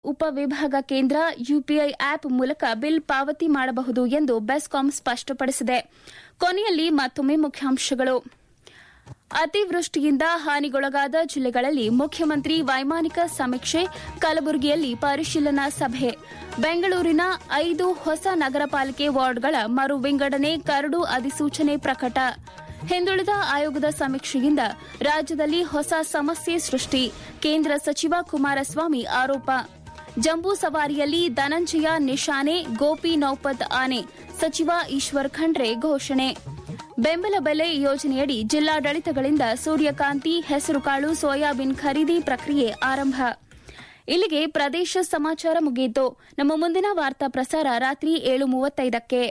ಉಪವಿಭಾಗ ಕೇಂದ್ರ UPI app ಮೂಲಕ ಬಿಲ್ ಪಾವತಿ ಮಾಡಬಹುದು ಎಂದು ಬೆಸ್ಕಾಂ ಸ್ಪಷ್ಟಪಡಿಸಿದೆ ಕೊನೆಯಲ್ಲಿ ಮತ್ತೊಮ್ಮೆ ಮುಖ್ಯಾಂಶಗಳು ಅತಿವೃಷ್ಟಿಯಿಂದ ಹಾನಿಗೊಳಗಾದ ಜಿಲ್ಲೆಗಳಲ್ಲಿ ಮುಖ್ಯಮಂತ್ರಿ ವೈಮಾನಿಕ ಸಮೀಕ್ಷೆ ಕಲಬುರಗಿಯಲ್ಲಿ ಪರಿಶೀಲನಾ ಸಭೆ ಬೆಂಗಳೂರಿನ ಐದು ಹೊಸ ನಗರ ಪಾಲಿಕೆ ವಾರ್ಡ್ಗಳ ಮರು ವಿಂಗಡಣೆ ಕರಡು ಅಧಿಸೂಚನೆ ಪ್ರಕಟ ಹಿಂದುಳಿದ ಆಯೋಗದ ಸಮೀಕ್ಷೆಯಿಂದ ರಾಜ್ಯದಲ್ಲಿ ಹೊಸ ಸಮಸ್ಯೆ ಸೃಷ್ಟಿ ಕೇಂದ್ರ ಸಚಿವ ಕುಮಾರಸ್ವಾಮಿ ಆರೋಪ ಜಂಬೂ ಸವಾರಿಯಲ್ಲಿ ಧನಂಜಯ ನಿಶಾನೆ ಗೋಪಿ ನೌಪತ್ ಆನೆ ಸಚಿವ ಈಶ್ವರ್ ಖಂಡ್ರೆ ಘೋಷಣೆ ಬೆಂಬಲ ಬೆಲೆ ಯೋಜನೆಯಡಿ ಜಿಲ್ಲಾಡಳಿತಗಳಿಂದ ಸೂರ್ಯಕಾಂತಿ ಹೆಸರುಕಾಳು ಸೋಯಾಬೀನ್ ಖರೀದಿ ಪ್ರಕ್ರಿಯೆ ಆರಂಭ ಇಲ್ಲಿಗೆ ಪ್ರದೇಶ ಸಮಾಚಾರ ಮುಗಿಯಿತು ನಮ್ಮ ಮುಂದಿನ ವಾರ್ತಾ ಪ್ರಸಾರ ರಾತ್ರಿ ಏಳು ಮೂವತ್ತೈದಕ್ಕೆ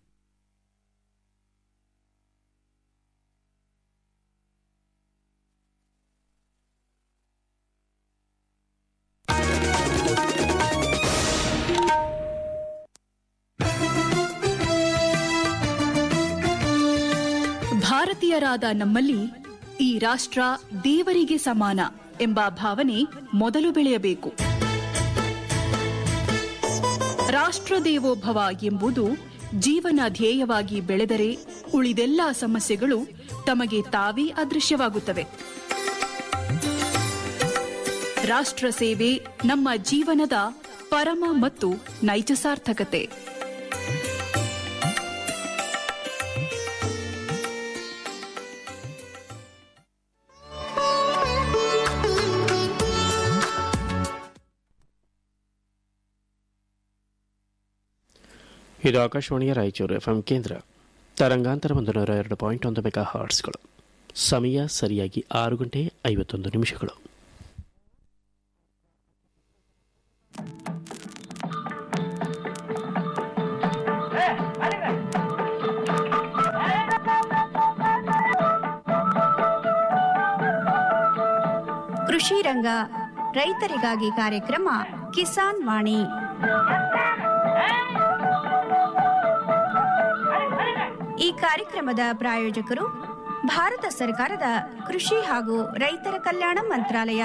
ಭಾರತೀಯರಾದ ನಮ್ಮಲ್ಲಿ ಈ ರಾಷ್ಟ್ರ ದೇವರಿಗೆ ಸಮಾನ ಎಂಬ ಭಾವನೆ ಮೊದಲು ಬೆಳೆಯಬೇಕು ರಾಷ್ಟ್ರ ದೇವೋಭವ ಎಂಬುದು ಜೀವನ ಧ್ಯೇಯವಾಗಿ ಬೆಳೆದರೆ ಉಳಿದೆಲ್ಲ ಸಮಸ್ಯೆಗಳು ತಮಗೆ ತಾವೇ ಅದೃಶ್ಯವಾಗುತ್ತವೆ ರಾಷ್ಟ್ರ ಸೇವೆ ನಮ್ಮ ಜೀವನದ ಪರಮ ಮತ್ತು ನೈಜ ಸಾರ್ಥಕತೆ ಇದು ಆಕಾಶವಾಣಿಯ ರಾಯಚೂರು ಎಫ್ಎಂ ಕೇಂದ್ರ ತರಂಗಾಂತರ ಒಂದು ನೂರ ಎರಡು ಪಾಯಿಂಟ್ ಒಂದು ಮೆಗಾ ಹಾರ್ಟ್ಸ್ಗಳು ಸಮಯ ಸರಿಯಾಗಿ ಆರು ಗಂಟೆ ಐವತ್ತೊಂದು ನಿಮಿಷಗಳು ಕೃಷಿ ರಂಗ ರೈತರಿಗಾಗಿ ಕಾರ್ಯಕ್ರಮ ಕಿಸಾನ್ ವಾಣಿ ಈ ಕಾರ್ಯಕ್ರಮದ ಪ್ರಾಯೋಜಕರು ಭಾರತ ಸರ್ಕಾರದ ಕೃಷಿ ಹಾಗೂ ರೈತರ ಕಲ್ಯಾಣ ಮಂತ್ರಾಲಯ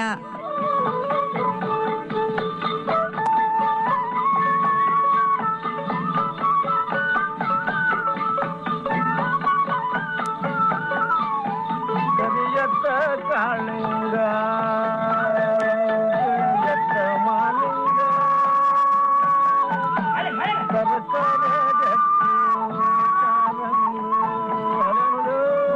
ಕರಿಯತ್ತ ಕಾಳಿಂಗ ಕರಿಯತ್ತ ಮಾಲಿಂಗ ಸರಸರ ಗಟ್ಟಿ ಕಾರಂಗಿ ಹರಳು.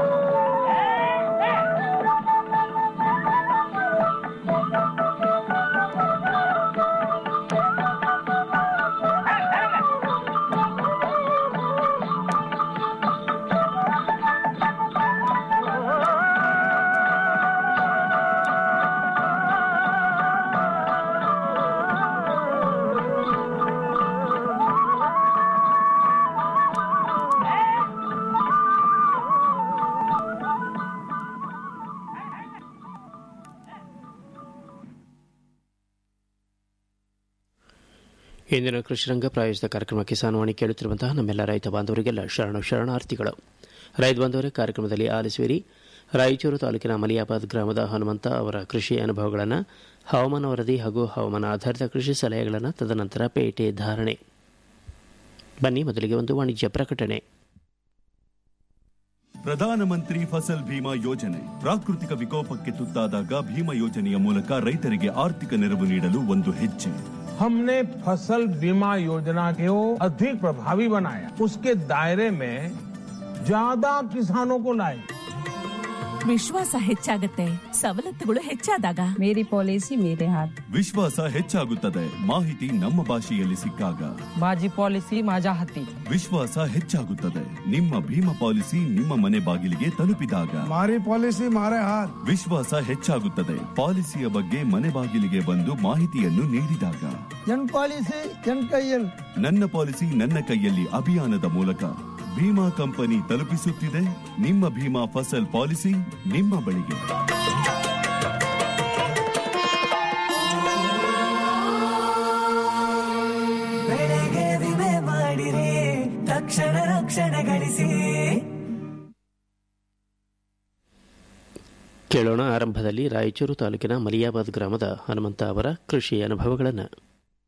ಇಂದಿನ ಕೃಷಿರಂಗ ಪ್ರಾಯೋಜಿತ ಕಾರ್ಯಕ್ರಮ ಕಿಸಾನ್ ವಾಣಿ ಕೇಳುತ್ತಿರುವಂತಹ ನಮ್ಮೆಲ್ಲ ರೈತ ಬಾಂಧವರಿಗೆಲ್ಲ ಶರಣ ಶರಣಾರ್ಥಿಗಳು ರೈತ ಬಾಂಧವರೇ ಕಾರ್ಯಕ್ರಮದಲ್ಲಿ ಆಲಿಸುವಿರಿ ರಾಯಚೂರು ತಾಲೂಕಿನ ಮಲಿಯಾಬಾದ್ ಗ್ರಾಮದ ಹನುಮಂತ ಅವರ ಕೃಷಿ ಅನುಭವಗಳನ್ನು ಹವಾಮಾನ ವರದಿ ಹಾಗೂ ಹವಾಮಾನ ಆಧಾರಿತ ಕೃಷಿ ಸಲಹೆಗಳನ್ನು ತದನಂತರ ಪೇಟೆ ಧಾರಣೆ ಬನ್ನಿ ಮೊದಲಿಗೆ ಒಂದು ವಾಣಿಜ್ಯ ಪ್ರಕಟಣೆ ಪ್ರಧಾನಮಂತ್ರಿ ಫಸಲ್ ಭೀಮಾ ಯೋಜನೆ ಪ್ರಾಕೃತಿಕ ವಿಕೋಪಕ್ಕೆ ತುತ್ತಾದಾಗ ಭೀಮಾ ಯೋಜನೆಯ ಮೂಲಕ ರೈತರಿಗೆ ಆರ್ಥಿಕ ನೆರವು ನೀಡಲು ಒಂದು ಹೆಜ್ಜೆ हमने फसल बीमा योजना को अधिक प्रभावी बनाया उसके दायरे में ज्यादा किसानों को लाए ವಿಶ್ವಾಸ ಹೆಚ್ಚಾಗತ್ತೆ ಸವಲತ್ತುಗಳು ಹೆಚ್ಚಾದಾಗ मेरी पॉलिसी मेरे हाथ ವಿಶ್ವಾಸ ಹೆಚ್ಚಾಗುತ್ತದೆ ಮಾಹಿತಿ ನಮ್ಮ ಭಾಷೆಯಲ್ಲಿ ಸಿಕ್ಕಾಗ माझी पॉलिसी माझ्या हाती ವಿಶ್ವಾಸ ಹೆಚ್ಚಾಗುತ್ತದೆ ನಿಮ್ಮ ಭೀಮಾ ಪಾಲಿಸಿ ನಿಮ್ಮ ಮನೆ ಬಾಗಿಲಿಗೆ ತಲುಪಿದಾಗ हमारी पॉलिसी हमारे हाथ ವಿಶ್ವಾಸ ಹೆಚ್ಚಾಗುತ್ತದೆ ಪಾಲಿಸಿಯ ಬಗ್ಗೆ ಮನೆ ಬಾಗಿಲಿಗೆ ಬಂದು ಮಾಹಿತಿಯನ್ನು ನೀಡಿದಾಗ जन पॉलिसी जन कयल ನನ್ನ ಪಾಲಿಸಿ ನನ್ನ ಕೈಯಲ್ಲಿ ಅಭಿಯಾನದ ಮೂಲಕ ಭೀಮಾ ಕಂಪನಿ ತಲುಪಿಸುತ್ತಿದೆ ನಿಮ್ಮ ಭೀಮಾ ಫಸಲ್ ಪಾಲಿಸಿ ನಿಮ್ಮ ಬಳಿಗೆ ಬೆಳೆಗೆ ವಿಮೆ ಮಾಡಿರಿ ತಕ್ಷಣ ರಕ್ಷಣೆ ಗಳಿಸಿ ಕೇಳೋಣ ಆರಂಭದಲ್ಲಿ ರಾಯಚೂರು ತಾಲೂಕಿನ ಮಲಿಯಾಬಾದ್ ಗ್ರಾಮದ ಹನುಮಂತ ಅವರ ಕೃಷಿ ಅನುಭವಗಳನ್ನು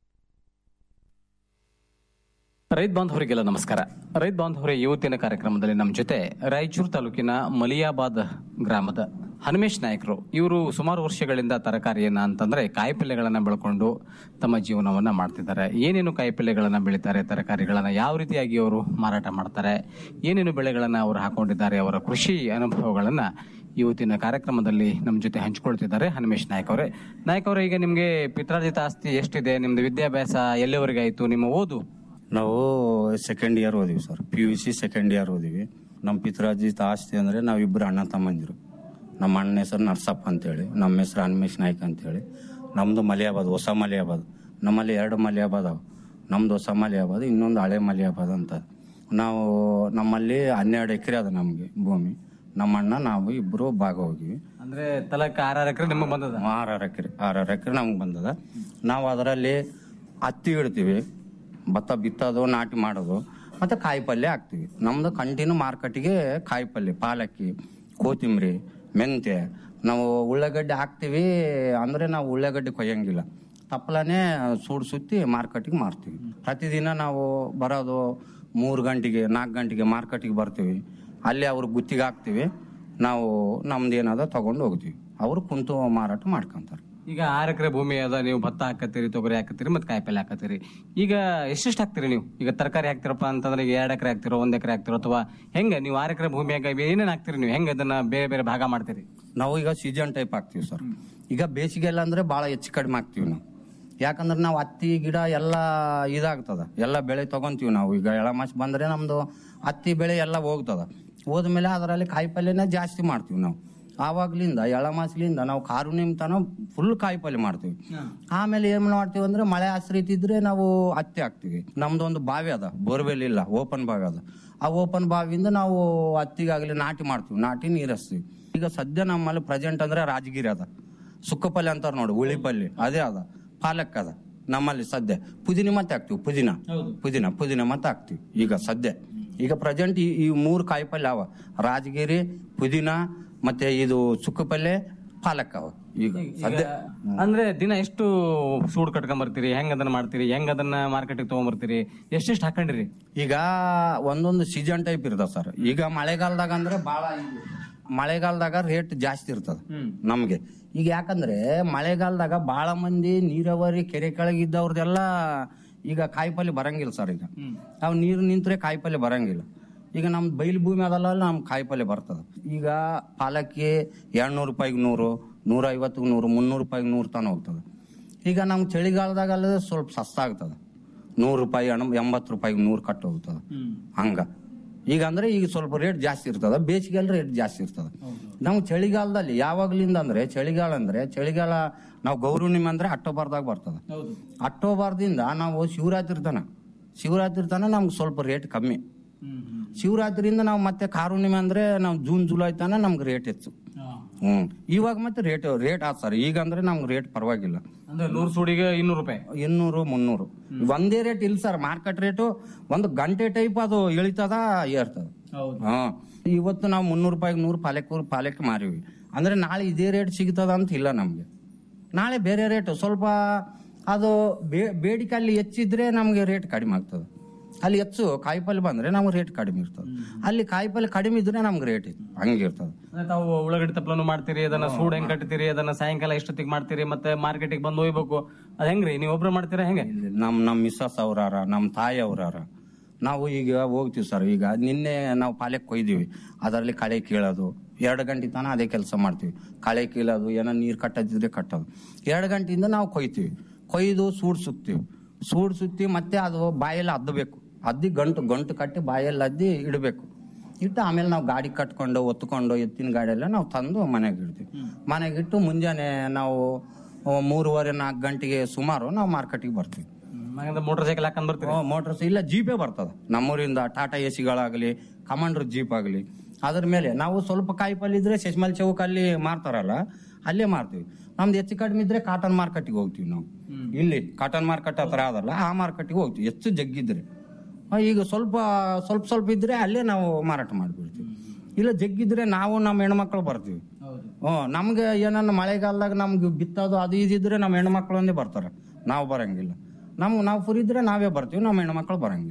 ರೈತ ಬಾಂಧವರಿಗೆಲ್ಲ ನಮಸ್ಕಾರ ರೈತ ಬಾಂಧವರ ಇವತ್ತಿನ ಕಾರ್ಯಕ್ರಮದಲ್ಲಿ ನಮ್ಮ ಜೊತೆ ರಾಯಚೂರು ತಾಲೂಕಿನ ಮಲಿಯಾಬಾದ್ ಗ್ರಾಮದ ಹನುಮೇಶ್ ನಾಯಕರು ಇವರು ಸುಮಾರು ವರ್ಷಗಳಿಂದ ತರಕಾರಿಯನ್ನ ಅಂತಂದ್ರೆ ಕಾಯಿಪಲ್ಯಗಳನ್ನ ಬೆಳ್ಕೊಂಡು ತಮ್ಮ ಜೀವನವನ್ನ ಮಾಡ್ತಿದ್ದಾರೆ ಏನೇನು ಕಾಯಿಪಲ್ಯಗಳನ್ನ ಬೆಳೀತಾರೆ ತರಕಾರಿಗಳನ್ನ ಯಾವ ರೀತಿಯಾಗಿ ಅವರು ಮಾರಾಟ ಮಾಡ್ತಾರೆ ಏನೇನು ಬೆಳೆಗಳನ್ನ ಅವರು ಹಾಕೊಂಡಿದ್ದಾರೆ ಅವರ ಕೃಷಿ ಅನುಭವಗಳನ್ನ ಇವತ್ತಿನ ಕಾರ್ಯಕ್ರಮದಲ್ಲಿ ನಮ್ಮ ಜೊತೆ ಹಂಚಿಕೊಳ್ತಿದ್ದಾರೆ ಹನುಮೇಶ್ ನಾಯಕ್ ಅವರೇ ನಾಯಕ್ ಅವರೇ ಈಗ ನಿಮ್ಗೆ ಪಿತ್ರಾರ್ಜಿತ ಆಸ್ತಿ ಎಷ್ಟಿದೆ ನಿಮ್ದು ವಿದ್ಯಾಭ್ಯಾಸ ಎಲ್ಲಿವರೆಗೆ ಆಯ್ತು ನಿಮ್ಮ ಓದು ನಾವು ಸೆಕೆಂಡ್ ಇಯರ್ ಓದಿವಿ sir P U C second year ಓದಿವಿ ನಮ್ಮ ಪಿತ್ರಾರ್ಜಿತ ಆಸ್ತಿ ಅಂದರೆ ನಾವಿಬ್ಬರು ಅಣ್ಣ ತಮ್ಮಂದಿರು ನಮ್ಮ ಅಣ್ಣನ ಹೆಸರು ನರ್ಸಪ್ಪ ಅಂತೇಳಿ ನಮ್ಮ ಹೆಸರು ಹನುಮೇಶ್ ನಾಯ್ಕ ಅಂತೇಳಿ ನಮ್ಮದು ಮಲಿಯಾಬಾದ್ ಹೊಸ ಮಲಿಯಾಬಾದ್ ನಮ್ಮಲ್ಲಿ ಎರಡು ಮಲಿಯಾಬಾದ್ ಅವು ನಮ್ದು ಹೊಸ ಮಲಿಯಾಬಾದ್ ಇನ್ನೊಂದು ಹಳೆ ಮಲಿಯಾಬಾದ್ ಅಂತ ನಾವು ನಮ್ಮಲ್ಲಿ ಹನ್ನೆರಡು ಎಕರೆ ಅದ ನಮಗೆ ಭೂಮಿ ನಮ್ಮ ಅಣ್ಣ ನಾವು ಇಬ್ಬರು ಭಾಗ ಹೋಗಿವಿ ಅಂದ್ರೆ ತಲಕ ಆರಾರು ಎಕರೆ ನಿಮಗೆ ಬಂದದ ಆರಾರು ಎಕರೆ ಆರಾರು ಎಕರೆ ನಮ್ಗೆ ಬಂದದ ನಾವು ಅದರಲ್ಲಿ ಹತ್ತಿ ಇಡ್ತೀವಿ ಭತ್ತ ಬಿತ್ತೋದು ನಾಟಿ ಮಾಡೋದು ಮತ್ತೆ ಕಾಯಿ ಪಲ್ಯ ಹಾಕ್ತೀವಿ ನಮ್ದು ಕಂಟಿನ್ಯೂ ಮಾರ್ಕೆಟಿಗೆ ಕಾಯಿ ಪಲ್ಯ ಪಾಲಕ್ಕಿ ಕೊತ್ತಂಬರಿ ಮೆಂತ್ಯ ನಾವು ಉಳ್ಳಾಗಡ್ಡೆ ಹಾಕ್ತೀವಿ ಅಂದ್ರೆ ನಾವು ಉಳ್ಳಾಗಡ್ಡೆ ಕೊಯ್ಯಂಗಿಲ್ಲ ತಪ್ಪಲನೇ ಸೂಡ್ ಸುತ್ತಿ ಮಾರ್ಕೆಟಿಗೆ ಮಾರ್ತೀವಿ ಪ್ರತಿದಿನ ನಾವು ಬರೋದು ಮೂರು ಗಂಟೆಗೆ ನಾಲ್ಕು ಗಂಟೆಗೆ ಮಾರ್ಕೆಟಿಗೆ ಬರ್ತೀವಿ ಅಲ್ಲಿ ಅವ್ರ ಗುತ್ತಿಗೆ ಹಾಕ್ತೀವಿ ನಾವು ನಮ್ದು ಏನದ ತಗೊಂಡು ಹೋಗ್ತೀವಿ ಅವರು ಕುಂತು ಮಾರಾಟ ಮಾಡ್ಕೊಂತಾರೆ ಈಗ ಆರು ಎಕರೆ ಭೂಮಿ ಅದ ನೀವು ಭತ್ತ ಹಾಕತ್ತೀರಿ ತೊಗರಿ ಹಾಕತ್ತೀರಿ ಮತ್ತೆ ಕಾಯಿಪಲ್ಲೆ ಹಾಕತ್ತೀರಿ ಈಗ ಎಷ್ಟೆಷ್ಟು ಹಾಕ್ತೀರಿ ನೀವು ಈಗ ತರಕಾರಿ ಹಾಕ್ತಿರಪ್ಪ ಅಂತಂದ್ರೆ ಈಗ ಎರಡು ಎಕರೆ ಹಾಕ್ತಿರೋ ಒಂದ್ ಎಕರೆ ಹಾಕ್ತಿರೋ ಅಥವಾ ಹೆಂಗೆ ನೀವು ಆರು ಎಕರೆ ಭೂಮಿಯಾಗ ಏನೇನು ಹಾಕ್ತೀರಿ ನೀವು ಹೆಂಗೆ ಅದನ್ನ ಬೇರೆ ಬೇರೆ ಭಾಗ ಮಾಡ್ತೀರಿ ನಾವು ಈಗ ಸೀಸನ್ ಟೈಪ್ ಹಾಕ್ತೀವಿ ಸರ್ ಈಗ ಬೇಸಿಗೆಲ್ಲ ಅಂದ್ರೆ ಭಾಳ ಹೆಚ್ಚು ಕಡಿಮೆ ಹಾಕ್ತೀವಿ ನಾವು ಯಾಕಂದ್ರೆ ನಾವು ಹತ್ತಿ ಗಿಡ ಎಲ್ಲ ಇದಾಗ್ತದ ಎಲ್ಲ ಬೆಳೆ ತಗೊಂತೀವಿ ನಾವು ಈಗ ಎಳಮಾಸ ಬಂದ್ರೆ ನಮ್ದು ಹತ್ತಿ ಬೆಳೆ ಎಲ್ಲ ಹೋಗ್ತದ ಹೋದ್ಮೇಲೆ ಅದರಲ್ಲಿ ಕಾಯಿ ಪಲ್ಯನ ಜಾಸ್ತಿ ಮಾಡ್ತೀವಿ ನಾವು ಆವಾಗ್ಲಿಂದ ಎಳಮಾಸಲಿಂದ ನಾವು ಕಾರು ನಿಮ್ತನ ಫುಲ್ ಕಾಯಿ ಪಲ್ಯ ಮಾಡ್ತೀವಿ ಆಮೇಲೆ ಏನ್ ಮಾಡ್ತೀವಿ ಅಂದ್ರೆ ಮಳೆ ಆಶ್ರಿತ ಇದ್ರೆ ನಾವು ಹತ್ತಿ ಹಾಕ್ತಿವಿ ನಮ್ದು ಒಂದು ಬಾವಿ ಅದ ಬೋರ್ವೆಲ್ ಇಲ್ಲ ಓಪನ್ ಬಾವಿ ಅದ ಆ ಓಪನ್ ಬಾವಿಯಿಂದ ನಾವು ಹತ್ತಿಗಾಗ್ಲಿ ನಾಟಿ ಮಾಡ್ತೀವಿ ನಾಟಿ ನೀರಸ್ತೀವಿ ಈಗ ಸದ್ಯ ನಮ್ಮಲ್ಲಿ ಪ್ರೆಸೆಂಟ್ ಅಂದ್ರೆ ರಾಜಗಿರಿ ಅದ ಸುಕ್ಕಪಲ್ಯ ಅಂತಾರ ನೋಡಿ ಉಳಿಪಲ್ಯ ಅದೇ ಅದ ಪಾಲಕ್ ಅದ ನಮ್ಮಲ್ಲಿ ಸದ್ಯ ಪುದೀನ ಮತ್ತೆ ಹಾಕ್ತಿವಿ ಪುದೀನ ಪುದೀನ ಪುದೀನ ಮತ್ತೆ ಹಾಕ್ತಿವಿ ಈಗ ಸದ್ಯ ಈಗ ಪ್ರೆಸೆಂಟ್ ಈ ಈ ಮೂರು ಕಾಯಿಪಲ್ಯ ಅವ ರಾಜಗಿರಿ ಪುದೀನ ಮತ್ತೆ ಇದು ಸುಕ್ಕಪಲ್ಯ ಪಾಲಕ್ ಅವ ಈಗ ಸದ್ಯ ಅಂದ್ರೆ ದಿನ ಎಷ್ಟು ಸೂಡ್ ಕಟ್ಕೊಂಡ್ ಬರ್ತೀರಿ ಹೆಂಗ್ ಅದನ್ನ ಮಾಡ್ತೀರಿ ಹೆಂಗ್ ಅದನ್ನ ಮಾರ್ಕೆಟಿಗೆ ತಗೊಂಡ್ಬರ್ತೀರಿ ಎಷ್ಟೆಷ್ಟು ಹಾಕೊಂಡಿರಿ ಈಗ ಒಂದೊಂದು ಸೀಸನ್ ಟೈಪ್ ಇರ್ತದ ಸರ್ ಈಗ ಮಳೆಗಾಲದಾಗ ಅಂದ್ರೆ ಬಹಳ ಮಳೆಗಾಲದಾಗ ರೇಟ್ ಜಾಸ್ತಿ ಇರ್ತದ ನಮ್ಗೆ ಈಗ ಯಾಕಂದ್ರೆ ಮಳೆಗಾಲದಾಗ ಬಹಳ ಮಂದಿ ನೀರಾವರಿ ಕೆರೆ ಕೆಳಗಿದ್ದವ್ರದೆಲ್ಲ ಈಗ ಕಾಯಿಪಲ್ಯ ಬರಂಗಿಲ್ಲ ಸರ್ ಈಗ ಅವ್ ನೀರು ನಿಂತ್ರೆ ಕಾಯಿಪಲ್ಯ ಬರಂಗಿಲ್ಲ ಈಗ ನಮ್ ಬೈಲ್ ಭೂಮಿ ಅದಲ್ಲ ನಮ್ ಕಾಯಿಪಲ್ಯ ಬರ್ತದ ಈಗ ಪಾಲಕ್ಕಿ ಎರಡ್ನೂರು ರೂಪಾಯಿಗೆ ನೂರು ನೂರ ಐವತ್ತಿಗೆ ನೂರು ಮುನ್ನೂರು ರೂಪಾಯಿಗೆ ನೂರು ತನ ಹೋಗ್ತದ ಈಗ ನಮ್ಗೆ ಚಳಿಗಾಲದಾಗಲ್ಲ ಸ್ವಲ್ಪ ಸಸ್ತ ಆಗ್ತದ ನೂರು ರೂಪಾಯಿ ಹಣ ಎಂಬತ್ತು ರೂಪಾಯಿಗೆ ನೂರು ಕಟ್ಟು ಹೋಗ್ತದ ಹಂಗ ಈಗ ಅಂದ್ರೆ ಈಗ ಸ್ವಲ್ಪ ರೇಟ್ ಜಾಸ್ತಿ ಇರ್ತದ ಬೇಸಿಗೆಲ್ಲ ರೇಟ್ ಜಾಸ್ತಿ ಇರ್ತದ ನಾವು ಚಳಿಗಾಲದಲ್ಲಿ ಯಾವಾಗ್ಲಿಂದ ಅಂದ್ರೆ ಚಳಿಗಾಲ ಅಂದ್ರೆ ಚಳಿಗಾಲ ನಾವು ಗೌರೂಣಿಮೆ ಅಂದ್ರೆ ಅಕ್ಟೋಬರ್ದಾಗ ಬರ್ತದ ಅಕ್ಟೋಬರ್ದಿಂದ ನಾವು ಶಿವರಾತ್ರಿ ತನ ಶಿವರಾತ್ರಿ ತನ ನಮ್ಗೆ ಸ್ವಲ್ಪ ರೇಟ್ ಕಮ್ಮಿ ಶಿವರಾತ್ರಿಯಿಂದ ನಾವು ಮತ್ತೆ ಕಾರುಣಿಮೆ ಅಂದ್ರೆ ನಾವು ಜೂನ್ ಜುಲೈ ತನ ನಮ್ಗೆ ರೇಟ್ ಹೆಚ್ಚು ಹ್ಮ್ ಇವಾಗ ಮತ್ತೆ ರೇಟ್ ರೇಟ್ ಆತ್ ಸರ್ ಈಗ ಅಂದ್ರೆ ನಮ್ಗೆ ರೇಟ್ ಪರವಾಗಿಲ್ಲ ಅಂದ್ರೆ ನೂರು ಸೂಡಿಗೆ ಇನ್ನೂರು ರೂಪಾಯಿ ಇನ್ನೂರು ಮುನ್ನೂರು ಒಂದೇ ರೇಟ್ ಇಲ್ಲ ಸರ್ ಮಾರ್ಕೆಟ್ ರೇಟು ಒಂದು ಗಂಟೆ ಟೈಪ್ ಅದು ಇಳಿತದ ಏರ್ತದ ಹಾ ಇವತ್ತು ನಾವು ಮುನ್ನೂರು ರೂಪಾಯಿಗೆ ನೂರು ಪಾಲಕ್ ಪಾಲಕ್ ಮಾರಿವಿ ಅಂದ್ರೆ ನಾಳೆ ಇದೇ ರೇಟ್ ಸಿಗ್ತದ ಅಂತ ಇಲ್ಲ ನಮ್ಗೆ ನಾಳೆ ಬೇರೆ ರೇಟ್ ಸ್ವಲ್ಪ ಅದು ಬೇ- ಬೇಡಿಕೆ ಅಲ್ಲಿ ಹೆಚ್ಚಿದ್ರೆ ನಮ್ಗೆ ರೇಟ್ ಕಡಿಮೆ ಆಗ್ತದೆ ಅಲ್ಲಿ ಹೆಚ್ಚು ಕಾಯಿಪಲ್ಯ ಬಂದ್ರೆ ನಮ್ಗೆ ರೇಟ್ ಕಡಿಮೆ ಇರ್ತದೆ ಅಲ್ಲಿ ಕಾಯಿಪಲ್ಯ ಕಡಿಮೆ ಇದ್ರೆ ನಮ್ಗೆ ರೇಟ್ ಹಂಗಿರ್ತದೆ ಅಂದ್ರೆ ತಾವು ಉಳ್ಳಾಗಡ್ಡಿ ತಪ್ಪಲನ್ನು ಮಾಡ್ತೀರಿ ಅದನ್ನ ಸೂಡ್ ಹೆಂಗ್ ಕಟ್ತೀರಿ ಅದನ್ನ ಸಾಯಂಕಾಲ ಎಷ್ಟೊತ್ತಿಗೆ ಮಾಡ್ತೀರಿ ಮತ್ತೆ ಮಾರ್ಕೆಟಿಗೆ ಬಂದು ಒಯ್ಬೇಕು ಅದ್ ಹೆಂಗ್ರಿ ನೀವು ಒಬ್ರು ಮಾಡ್ತೀರಾ ಹೆಂಗೆ ನಮ್ ನಮ್ ಮಿಸ್ಸಸ್ ಅವ್ರಾರ ನಮ್ ತಾಯಿ ಅವ್ರಾರ ನಾವು ಈಗ ಹೋಗ್ತೀವಿ ಸರ್ ಈಗ ನಿನ್ನೆ ನಾವು ಪಾಲ್ಯಕ್ ಕೊಯ್ದೀವಿ ಅದರಲ್ಲಿ ಕಳೆ ಕೀಳೋದು ಎರಡು ಗಂಟೆ ತನಕ ಅದೇ ಕೆಲಸ ಮಾಡ್ತೀವಿ ಕಳೆ ಕೀಳೋದು ಏನೋ ನೀರು ಕಟ್ಟದಿದ್ರೆ ಕಟ್ಟೋದು ಎರಡು ಗಂಟೆಯಿಂದ ನಾವು ಕೊಯ್ತೀವಿ ಕೊಯ್ದು ಸೂಡ್ ಸುತ್ತೀವಿ ಸೂಡ್ ಸುತ್ತಿ ಮತ್ತೆ ಅದು ಬಾಯಲ್ಲಿ ಅದ್ದಬೇಕು ಅದ್ದಿ ಗಂಟು ಗಂಟು ಕಟ್ಟಿ ಬಾಯಲ್ಲಿ ಅದ್ದಿ ಇಡಬೇಕು ಇಟ್ಟು ಆಮೇಲೆ ನಾವು ಗಾಡಿ ಕಟ್ಕೊಂಡು ಒತ್ಕೊಂಡು ಎತ್ತಿನ ಗಾಡಿಯೆಲ್ಲ ನಾವು ತಂದು ಮನೆಗೆ ಇಡ್ತೀವಿ ಮನೆಗೆ ಇಟ್ಟು ಮುಂಜಾನೆ ನಾವು ಆ, ಮೂರುವರೆ ನಾಲ್ಕು ಗಂಟೆಗೆ ಸುಮಾರು ನಾವು ಮಾರ್ಕೆಟಿಗೆ ಬರ್ತೀವಿ ಮೋಟರ್ ಸೈಕಲ್ ಹಾಕೊಂಡ್ ಬರ್ತೀರಿ ಮೋಟರ್ ಇಲ್ಲ ಜೀಪೇ ಬರ್ತದ ನಮ್ಮೂರಿಂದ ಟಾಟಾ ಎ ಸಿಗಳಾಗಲಿ ಕಮಾಂಡರ್ ಜೀಪ್ ಆಗಲಿ ಅದ್ರ ಮೇಲೆ ನಾವು ಸ್ವಲ್ಪ ಕಾಯಿಪಲ್ಯ ಇದ್ರೆ ಶಶಿಮಲ್ ಚೌಕ್ ಅಲ್ಲಿ ಮಾರ್ತಾರಲ್ಲ ಅಲ್ಲೇ ಮಾರ್ತೀವಿ ನಮ್ದು ಹೆಚ್ಚು ಕಡಿಮೆ ಇದ್ರೆ ಕಾಟನ್ ಮಾರ್ಕೆಟಿಗೆ ಹೋಗ್ತೀವಿ ನಾವು ಇಲ್ಲಿ ಕಾಟನ್ ಮಾರ್ಕೆಟ್ ಹತ್ರ ಅದಲ್ಲ ಆ ಮಾರ್ಕೆಟಿಗೆ ಹೋಗ್ತೀವಿ ಹೆಚ್ಚು ಜಗ್ಗಿದ್ರೆ ಆ, ಈಗ ಸ್ವಲ್ಪ ಸ್ವಲ್ಪ ಸ್ವಲ್ಪ ಇದ್ರೆ ಅಲ್ಲೇ ನಾವು ಮಾರಾಟ ಮಾಡಿಬಿಡ್ತೀವಿ ಇಲ್ಲ ಜಗ್ಗಿದ್ರೆ ನಾವು ನಮ್ಮ ಹೆಣ್ಮಕ್ಳು ಬರ್ತೀವಿ ಹ್ಞೂ ನಮ್ಗೆ ಏನನ್ನ ಮಳೆಗಾಲದಾಗ ನಮ್ಗೆ ಬಿತ್ತೋದು ಅದು ಇದಿದ್ರೆ ನಮ್ಮ ಹೆಣ್ಮಕ್ಳು ಒಂದೇ ಬರ್ತಾರೆ ನಾವು ಬರಂಗಿಲ್ಲ ನಮ್ಗೆ ನಾವು ಫ್ರೀ ಇದ್ರೆ ನಾವೇ ಬರ್ತೀವಿ ನಮ್ಮ ಹೆಣ್ಮಕ್ಳು ಬರಂಗಿಲ್ಲ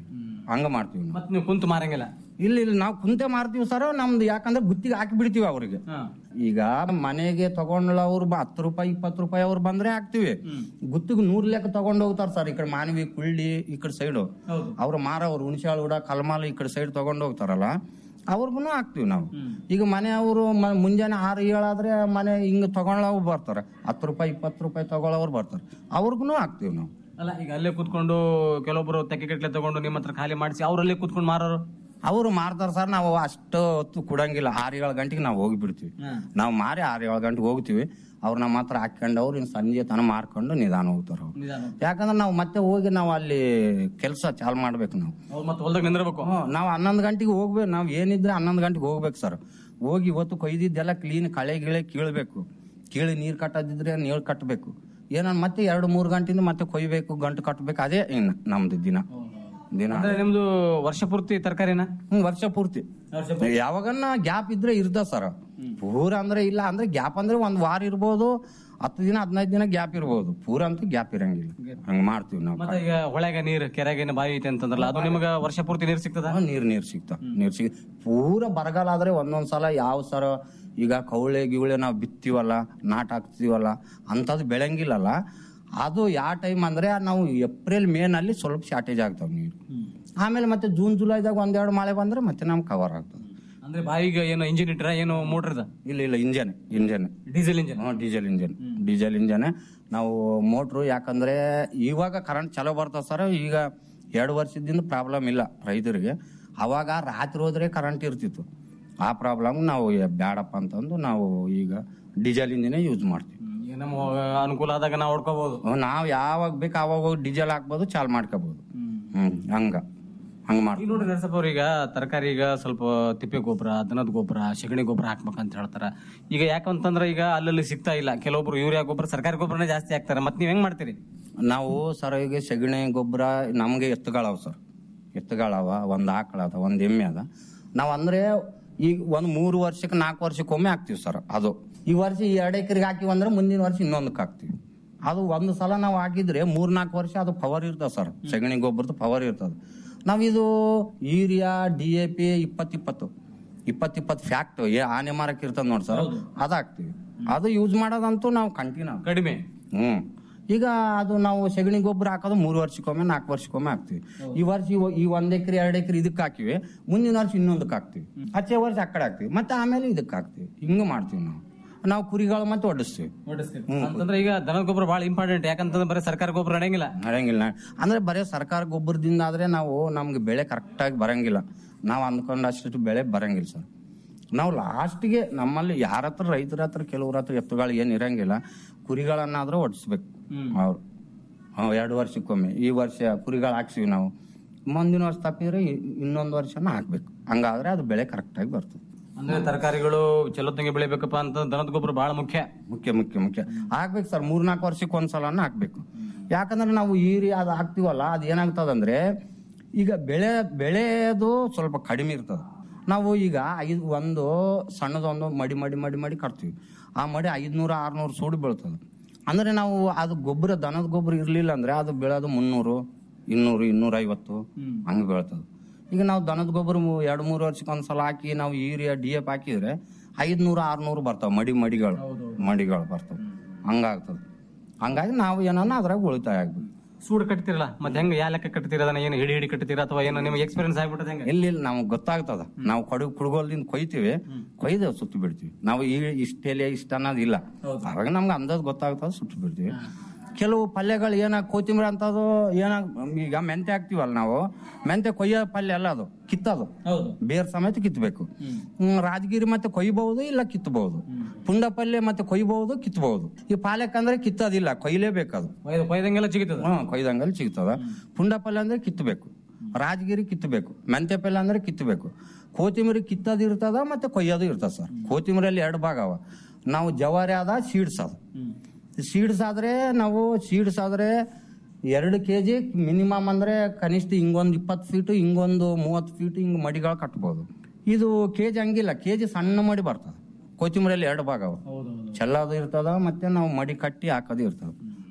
ಹಂಗ ಮಾಡ್ತೀವಿ ನಾವು ಮತ್ ನೀವು ಕುಂತು ಮಾರಂಗಿಲ್ಲ ಇಲ್ಲ ಇಲ್ಲ ನಾವು ಕುಂತೆ ಮಾರ್ತೀವಿ ಸರ್ ನಮ್ದು ಯಾಕಂದ್ರೆ ಗುತ್ತಿಗೆ ಹಾಕಿ ಬಿಡ್ತೀವಿ ಅವ್ರಿಗೆ ಈಗ ಮನೆಗೆ ತಗೊಂಡ್ಲವ್ರು ಹತ್ತು ರೂಪಾಯಿ ಇಪ್ಪತ್ತು ರೂಪಾಯಿ ಅವ್ರು ಬಂದ್ರೆ ಹಾಕ್ತಿವಿ ಗುತ್ತಿಗೆ ನೂರ್ ಲೆಕ್ಕ ತಗೊಂಡ್ ಹೋಗ್ತಾರ ಸರ್ ಈ ಕಡೆ ಮಾನವಿ ಕುಳ್ಳಿ ಈ ಕಡೆ ಸೈಡ್ ಅವ್ರು ಮಾರವ್ರು ಹುಣಸಾಳ ಕೂಡ ಕಲ್ಮಾಲ್ ಈ ಕಡೆ ಸೈಡ್ ತಗೊಂಡ್ ಹೋಗ್ತಾರಲ್ಲ ಅವ್ರಿಗೂ ಹಾಕ್ತಿವಿ ನಾವು ಈಗ ಮನೆಯವರು ಮುಂಜಾನೆ ಆರು ಏಳಾದ್ರೆ ಮನೆ ಹಿಂಗ್ ತಗೊಳ್ಳೋರು ಬರ್ತಾರೆ ಹತ್ತು ರೂಪಾಯಿ ಇಪ್ಪತ್ತು ರೂಪಾಯಿ ತಗೊಳ್ಳೋರು ಬರ್ತಾರೆ ಅವ್ರಿಗೂ ಹಾಕ್ತಿವಿ ನಾವು ಅಲ್ಲ ಈಗ ಅಲ್ಲೇ ಕೂತ್ಕೊಂಡು ಕೆಲವೊಬ್ರು ತೆಕ್ಕೆ ಕಟ್ಲೆ ತಗೊಂಡು ನಿಮ್ಮ ಹತ್ರ ಖಾಲಿ ಮಾಡಿಸಿ ಅವರಲ್ಲೇ ಕೂತ್ಕೊಂಡು ಮಾರೋರು ಅವರು ಮಾರ್ತಾರ ಸರ್ ನಾವು ಅಷ್ಟು ಹೊತ್ತು ಕೊಡಂಗಿಲ್ಲ ಆರು ಏಳು ಗಂಟೆಗೆ ನಾವು ಹೋಗಿ ಬಿಡ್ತೀವಿ ನಾವು ಮಾರಿ ಆರು ಏಳು ಗಂಟೆಗೆ ಹೋಗ್ತೀವಿ ಅವ್ರು ನಮ್ಮ ಹತ್ರ ಹಾಕೊಂಡು ಅವ್ರು ಇನ್ನು ಸಂಜೆ ತನ ಮಾರ್ಕೊಂಡು ನಿಧಾನ ಹೋಗ್ತಾರ ಅವ್ರು ಯಾಕಂದ್ರೆ ನಾವು ಮತ್ತೆ ಹೋಗಿ ನಾವು ಅಲ್ಲಿ ಕೆಲಸ ಚಾಲು ಮಾಡ್ಬೇಕು ನಾವು ಅವ್ರು ಮತ್ತೆ ಹೊಲ್ದಾಗ ನಿಂದಿರ್ಬೇಕು ಹ್ಮ್, ನಾವು ಹನ್ನೊಂದು ಗಂಟೆಗೆ ಹೋಗ್ಬೇಕು ನಾವು ಏನಿದ್ರೆ ಹನ್ನೊಂದು ಗಂಟೆಗೆ ಹೋಗ್ಬೇಕು ಸರ್ ಹೋಗಿ ಇವತ್ತು ಕೊಯ್ದಿದ್ದೆಲ್ಲ ಕ್ಲೀನ್ ಕಳೆ ಗಿಳೆ ಕೀಳ್ಬೇಕು ಕೀಳಿ ನೀರು ಕಟ್ಟದಿದ್ರೆ ನೀರು ಕಟ್ಟಬೇಕು ಏನೋ ಮತ್ತೆ ಎರಡು ಮೂರು ಗಂಟೆಯಿಂದ ಮತ್ತೆ ಕೊಯ್ಬೇಕು ಗಂಟು ಕಟ್ಟಬೇಕು ಅದೇ ಇನ್ನು ನಮ್ದು ದಿನ ದಿನ ಅಂದ್ರೆ ನಿಮ್ದು ವರ್ಷ ಪೂರ್ತಿ ತರಕಾರಿನ ಹ್ಮ್ ವರ್ಷ ಪೂರ್ತಿ ಯಾವಾಗನ್ನ ಗ್ಯಾಪ್ ಇದ್ರೆ ಇರ್ತಾವ ಸರ್ ಪೂರ ಅಂದ್ರೆ ಇಲ್ಲ ಅಂದ್ರೆ ಗ್ಯಾಪ್ ಅಂದ್ರೆ ಒಂದ್ ವಾರ ಇರ್ಬೋದು ಹತ್ತು ದಿನ ಹದಿನೈದು ದಿನ ಗ್ಯಾಪ್ ಇರ್ಬೋದು ಪೂರ ಅಂತೂ ಗ್ಯಾಪ್ ಇರಂಗಿಲ್ಲ ಹಂಗ ಮಾಡ್ತೀವಿ ನಾವು ಮತ್ತೆ ಈಗ ಹೊಳೆಗ ನೀರ್ ಕೆರೆಗೆ ಬಾವಿ ಐತೆ ಅಂತಂದ್ರಲ್ಲ ಅದು ನಿಮ್ಗೆ ವರ್ಷ ಪೂರ್ತಿ ನೀರ್ ಸಿಗ್ತದ ಹಾ, ನೀರ್ ನೀರ್ ಸಿಗ್ತಾವ ನೀರ್ ಸಿಗ್ ಪೂರ ಬರಗಾಲ ಆದ್ರೆ ಒಂದೊಂದ್ ಸಲ ಯಾವ ಸರ ಈಗ ಕವಳೆ ಗಿವಳೆ ನಾವು ಬಿತ್ತೀವಲ್ಲ ನಾಟ್ ಹಾಕ್ತೀವಲ್ಲ ಅಂಥದ್ದು ಬೆಳಂಗಿಲ್ಲಲ್ಲ ಅದು ಯಾವ ಟೈಮ್ ಅಂದ್ರೆ ನಾವು ಏಪ್ರಿಲ್ ಮೇ ನಲ್ಲಿ ಸ್ವಲ್ಪ ಶಾರ್ಟೇಜ್ ಆಗ್ತಾವ ನೀರು ಆಮೇಲೆ ಮತ್ತೆ ಜೂನ್ ಜುಲೈದಾಗ ಒಂದೆರಡು ಮಳೆ ಬಂದ್ರೆ ಮತ್ತೆ ನಮ್ಗೆ ಕವರ್ ಆಗ್ತದೆ ಅಂದ್ರೆ ಬಾವಿಗೆ ಏನು ಇಂಜಿನ್ ಇಟ್ರ ಏನು ಮೋಟರ್ ಇದ ಇಲ್ಲ ಇಲ್ಲ ಇಂಜನ್ ಇಂಜನ್ ಡೀಸೆಲ್ ಇಂಜಿನ್ ಹ್ಞೂ ಡೀಸೆಲ್ ಇಂಜನ್ ಡೀಸೆಲ್ ಇಂಜನ್ ನಾವು ಮೋಟ್ರು ಯಾಕಂದ್ರೆ ಇವಾಗ ಕರೆಂಟ್ ಚಲೋ ಬರ್ತದೆ ಸರ್ ಈಗ ಎರಡು ವರ್ಷದಿಂದ ಪ್ರಾಬ್ಲಮ್ ಇಲ್ಲ ರೈತರಿಗೆ ಅವಾಗ ರಾತ್ರಿ ಹೋದ್ರೆ ಕರೆಂಟ್ ಇರ್ತಿತ್ತು ಆ ಪ್ರಾಬ್ಲಮ್ ನಾವು ಏ, ಬ್ಯಾಡಪ್ಪ ಅಂತಂದು ನಾವು ಈಗ ಡೀಸೆಲ್ ಇಂಜಿನೇ ಯೂಸ್ ಮಾಡ್ತೀವಿ ಈಗ ನಮ್ಮ ಅನುಕೂಲ ಆದಾಗ ನಾವು ಹೊಡ್ಕೋಬಹುದು ನಾವು ಯಾವಾಗ ಬೇಕು ಅವಾಗ ಹೋಗಿ ಡೀಸೆಲ್ ಹಾಕ್ಬೋದು ಚಾಲ್ ಮಾಡ್ಕೋಬಹುದು ಹ್ಮ್ ಹಂಗ ಹಂಗ ಮಾಡ್ತೀವಿ ಈಗ ನೋಡ್ರಿ ನರಸಪ್ಪ ಅವ್ರು ಈಗ ತರಕಾರಿ ಈಗ ಸ್ವಲ್ಪ ತಿಪ್ಪೆ ಗೊಬ್ಬರ ದನದ ಗೊಬ್ಬರ ಸಗಣಿ ಗೊಬ್ಬರ ಹಾಕ್ಬೇಕಂತ ಹೇಳ್ತಾರ ಈಗ ಯಾಕಂತಂದ್ರೆ ಈಗ ಅಲ್ಲಲ್ಲಿ ಸಿಗ್ತಾ ಇಲ್ಲ ಕೆಲವೊಬ್ರು ಯೂರಿಯಾ ಗೊಬ್ಬರ ಸರ್ಕಾರಿ ಗೊಬ್ಬರನೇ ಜಾಸ್ತಿ ಹಾಕ್ತಾರೆ ಮತ್ತೆ ನೀವ್ ಹೆಂಗ್ ಮಾಡ್ತೀರಿ ನಾವು ಸರ್ ಈಗ ಸಗಣಿ ಗೊಬ್ಬರ ನಮಗೆ ಎತ್ತುಗಳವ ಸರ್ ಎತ್ತುಗಳವ ಒಂದು ಆಕಳ ಅದ ಒಂದು ಎಮ್ಮೆ ಅದ ನಾವು ಅಂದ್ರೆ ಈಗ ಒಂದು ಮೂರು ವರ್ಷಕ್ಕೆ ನಾಲ್ಕು ವರ್ಷಕ್ಕೊಮ್ಮೆ ಹಾಕ್ತಿವಿ ಸರ್ ಅದು ಈ ವರ್ಷ ಈ ಎರಡು ಎಕರೆಗೆ ಹಾಕಿವಿ ಅಂದ್ರೆ ಮುಂದಿನ ವರ್ಷ ಇನ್ನೊಂದಕ್ಕೆ ಹಾಕ್ತಿವಿ ಅದು ಒಂದು ಸಲ ನಾವು ಹಾಕಿದ್ರೆ ಮೂರ್ ನಾಲ್ಕು ವರ್ಷ ಅದು ಪವರ್ ಇರ್ತದೆ ಸರ್ ಸಗಣಿ ಗೊಬ್ಬರದ ಪವರ್ ಇರ್ತದೆ ನಾವಿದು ಯೂರಿಯಾ ಡಿ ಎ ಪಿ ಇಪ್ಪತ್ತಿಪ್ಪತ್ತು ಇಪ್ಪತ್ತಿಪ್ಪತ್ತು ಫ್ಯಾಕ್ಟ್ ಏ ಆನೆ ಮಾರಕ್ಕೆ ಇರ್ತದೆ ನೋಡಿ ಸರ್ ಅದು ಹಾಕ್ತಿವಿ ಅದು ಯೂಸ್ ಮಾಡೋದಂತೂ ನಾವು ಕಂಟಿನ್ಯೂ ಕಡಿಮೆ ಹ್ಮ್ ಈಗ ಅದು ನಾವು ಸಗಣಿ ಗೊಬ್ಬರ ಹಾಕೋದು ಮೂರು ವರ್ಷಕ್ಕೊಮ್ಮೆ ನಾಲ್ಕು ವರ್ಷಕ್ಕೊಮ್ಮೆ ಹಾಕ್ತಿವಿ ಈ ವರ್ಷ ಇವ- ಈ ಒಂದ್ ಎಕರೆ ಎರಡು ಎಕರೆ ಇದಕ್ಕೆ ಹಾಕಿವಿ ಮುಂದಿನ ವರ್ಷ ಇನ್ನೊಂದಕ್ಕೆ ಹಾಕ್ತಿವಿ ಹಚ್ಚೆ ವರ್ಷ ಆ ಕಡೆ ಹಾಕ್ತಿವಿ ಮತ್ತೆ ಆಮೇಲೆ ಇದಕ್ಕೆ ಹಾಕ್ತಿವಿ ಹಿಂಗ ಮಾಡ್ತೀವಿ ನಾವು ನಾವು ಕುರಿಗಳು ಮತ್ತೆ ಒಡಿಸ್ತೀವಿ ಅಂತಂದ್ರೆ ಈಗ ದನದ ಗೊಬ್ಬರ ಬಹಳ ಇಂಪಾರ್ಟೆಂಟ್ ಯಾಕಂತಂದ್ರೆ ಬರೀ ಸರ್ಕಾರಿ ಗೊಬ್ಬರ ನಡೆಯಂಗಿಲ್ಲ ನಡೆಯಂಗಿಲ್ಲ ಅಂದ್ರೆ ಬರೀ ಸರ್ಕಾರ ಗೊಬ್ಬರದಿಂದ ಆದ್ರೆ ನಾವು ನಮ್ಗೆ ಬೆಳೆ ಕರೆಕ್ಟಾಗಿ ಬರಂಗಿಲ್ಲ ನಾವು ಅಂದ್ಕೊಂಡು ಅಷ್ಟು ಬೆಳೆ ಬರಂಗಿಲ್ಲ ಸರ್ ನಾವು ಲಾಸ್ಟ್ಗೆ ನಮ್ಮಲ್ಲಿ ಯಾರ ಹತ್ರ ರೈತರ ಹತ್ರ ಕೆಲವ್ರ ಹತ್ರ ಎತ್ತುಗಳು ಏನು ಇರಂಗಿಲ್ಲ ಕುರಿಗಳನ್ನಾದ್ರೂ ಒಡಿಸ್ಬೇಕು ಅವ್ರು ಹ್ಮ್, ಎರಡು ವರ್ಷಕ್ಕೊಮ್ಮೆ ಈ ವರ್ಷ ಕುರಿಗಳು ಹಾಕ್ಸಿವಿ ನಾವು ಮುಂದಿನ ವರ್ಷ ತಪ್ಪಿದ್ರೆ ಇ- ಇನ್ನೊಂದು ವರ್ಷನ ಹಾಕ್ಬೇಕು ಹಂಗಾದ್ರೆ ಅದು ಬೆಳೆ ಕರೆಕ್ಟಾಗಿ ಬರ್ತದೆ ಅಂದ್ರೆ ತರಕಾರಿಗಳು ಚಲೋತ್ತಂಗೆ ಬೆಳಿಬೇಕಪ್ಪ ಅಂತ ದನದ ಗೊಬ್ಬರ ಬಹಳ ಮುಖ್ಯ ಮುಖ್ಯ ಮುಖ್ಯ ಮುಖ್ಯ ಹಾಕ್ಬೇಕು ಸರ್ ಮೂರ್ನಾಲ್ಕು ವರ್ಷಕ್ಕೆ ಒಂದ್ಸಲನ ಹಾಕ್ಬೇಕು ಯಾಕಂದ್ರೆ ನಾವು ಈರಿ ಅದು ಹಾಕ್ತಿವಲ್ಲ ಅದು ಏನಾಗ್ತದಂದ್ರೆ ಈಗ ಬೆಳೆ ಬೆಳೆದು ಸ್ವಲ್ಪ ಕಡಿಮೆ ಇರ್ತದೆ ನಾವು ಈಗ ಐದು ಒಂದು ಸಣ್ಣದೊಂದು ಮಡಿ ಮಡಿ ಮಡಿ ಮಡಿ ಕಟ್ತೀವಿ ಆ ಮಡಿ ಐದ್ನೂರ ಆರ್ನೂರು ಸೂಡು ಬೀಳ್ತದೆ ಅಂದ್ರೆ ನಾವು ಅದು ಗೊಬ್ಬರ ದನದ ಗೊಬ್ಬರ ಇರ್ಲಿಲ್ಲ ಅಂದ್ರೆ ಅದು ಬೆಳೆದು ಮುನ್ನೂರು ಇನ್ನೂರು ಇನ್ನೂರ ಐವತ್ತು ಹಂಗೆ ಬೀಳ್ತದೆ ಈಗ ನಾವು ದನದ ಗೊಬ್ಬರ ಮೂ- ಎರಡು ಮೂರು ವರ್ಷಕ್ಕೆ ಒಂದ್ಸಲ ಹಾಕಿ ನಾವು ಯೂರಿಯಾ ಡಿ ಎಫ್ ಹಾಕಿದ್ರೆ ಐದ್ನೂರು ಆರ್ನೂರು ಬರ್ತಾವ ಮಡಿ ಮಡಿಗಳು ಮಡಿಗಳು ಬರ್ತಾವ ಹಂಗಾಗ್ತದೆ ಹಂಗಾಗಿ ನಾವು ಏನನ್ನ ಅದ್ರಾಗ ಉಳಿತಾಯ ಆಗ್ಬೇಕು ಸೂಡು ಕಟ್ತಿರಲ್ಲ ಮತ್ತೆ ಹೆಂಗ್ ಯಾ ಲೆಕ್ಕ ಕಟ್ತೀರ ಅದನ್ನ ಏನು ಹಿಡಿ ಹಿಡಿ ಕಟ್ತೀರಾ ಅಥವಾ ಏನು ನಿಮ್ಗೆ ಎಕ್ಸ್ಪೀರಿಯನ್ಸ್ ಆಗ್ಬಿಟ್ಟದ ಹೆಂಗ ಇಲ್ಲಿ ಇಲ್ಲಿ ನಮ್ಗೆ ಗೊತ್ತಾಗ್ತದ ನಾವು ಕಡು ಕುಡುಗೋಲ್ದಿಂದ ಕೊಯ್ತೀವಿ ಕೊಯ್ದು ಸುತ್ತು ಬಿಡ್ತೀವಿ ನಾವು ಈ ಇಷ್ಟೆಲೆ ಇಷ್ಟ ಅನ್ನೋದಿಲ್ಲ ಅವಾಗ ನಮ್ಗೆ ಅಂದಾಜ್ ಗೊತ್ತಾಗ್ತದ ಸುಟ್ಟು ಬಿಡ್ತೀವಿ ಕೆಲವು ಪಲ್ಯಗಳು ಏನಾಗ ಕೊತ್ತಿಂಬರಿ ಅಂತದು ಏನಾಗ ಈಗ ಮೆಂತೆ ಹಾಕ್ತಿವಲ್ಲ ನಾವು ಮೆಂತೆ ಕೊಯ್ಯೋ ಪಲ್ಯ ಅಲ್ಲ ಅದು ಕಿತ್ತದು ಬೇರ್ ಸಮೇತ ಕಿತ್ತಬೇಕು ಹ್ಮ್, ರಾಜಗಿರಿ ಮತ್ತೆ ಕೊಯ್ಬಹುದು ಇಲ್ಲ ಕಿತ್ತಬಹುದು ಪುಂಡ ಪಲ್ಯ ಮತ್ತೆ ಕೊಯ್ಬಹುದು ಕಿತ್ತಬಹುದು ಈ ಪಾಲಕ್ ಅಂದ್ರೆ ಕಿತ್ತೋದಿಲ್ಲ ಕೊಯ್ಲೇಬೇಕು ಅದು ಕೊಯ್ದಂಗೆಲ್ಲ ಸಿಗುತ್ತದ ಹ್ಮ್ ಕೊಯ್ದಂಗಲ್ಲಿ ಸಿಗ್ತದ ಪುಂಡ ಪಲ್ಯ ಅಂದ್ರೆ ಕಿತ್ತಬೇಕು ರಾಜಗಿರಿ ಕಿತ್ತಬೇಕು ಮೆಂತೆ ಪಲ್ಯ ಅಂದ್ರೆ ಕಿತ್ತಬೇಕು ಕೊತ್ತಿಮರಿ ಕಿತ್ತೋದು ಇರ್ತದ ಮತ್ತೆ ಕೊಯ್ಯೋದು ಇರ್ತದ ಸರ್ ಕೊತ್ತಿಮರಿಯಲ್ಲಿ ಎರಡು ಭಾಗ ಅವ ನಾವು ಜವಾರಿ ಅದ ಸೀಡ್ಸ್ ಅದ ಸೀಡ್ಸ್ ಆದ್ರೆ ನಾವು ಸೀಡ್ಸ್ ಆದ್ರೆ ಎರಡು ಕೆ ಜಿ ಮಿನಿಮಮ್ ಅಂದ್ರೆ ಕನಿಷ್ಠ ಹಿಂಗೊಂದು ಇಪ್ಪತ್ತು ಫೀಟು ಹಿಂಗೊಂದು ಮೂವತ್ತು ಫೀಟ್ ಹಿಂಗ್ ಮಡಿಗಳು ಕಟ್ಬೋದು ಇದು ಕೆ ಜಿ ಹಂಗಿಲ್ಲ ಕೆ ಜಿ ಸಣ್ಣ ಮಡಿ ಬರ್ತದೆ ಕೊತ್ತಿಮರಿಯಲ್ಲಿ ಎರಡು ಭಾಗ ಅವ ಚೆಲ್ಲೋದು ಇರ್ತದ ಮತ್ತೆ ನಾವು ಮಡಿ ಕಟ್ಟಿ ಹಾಕೋದು ಇರ್ತದ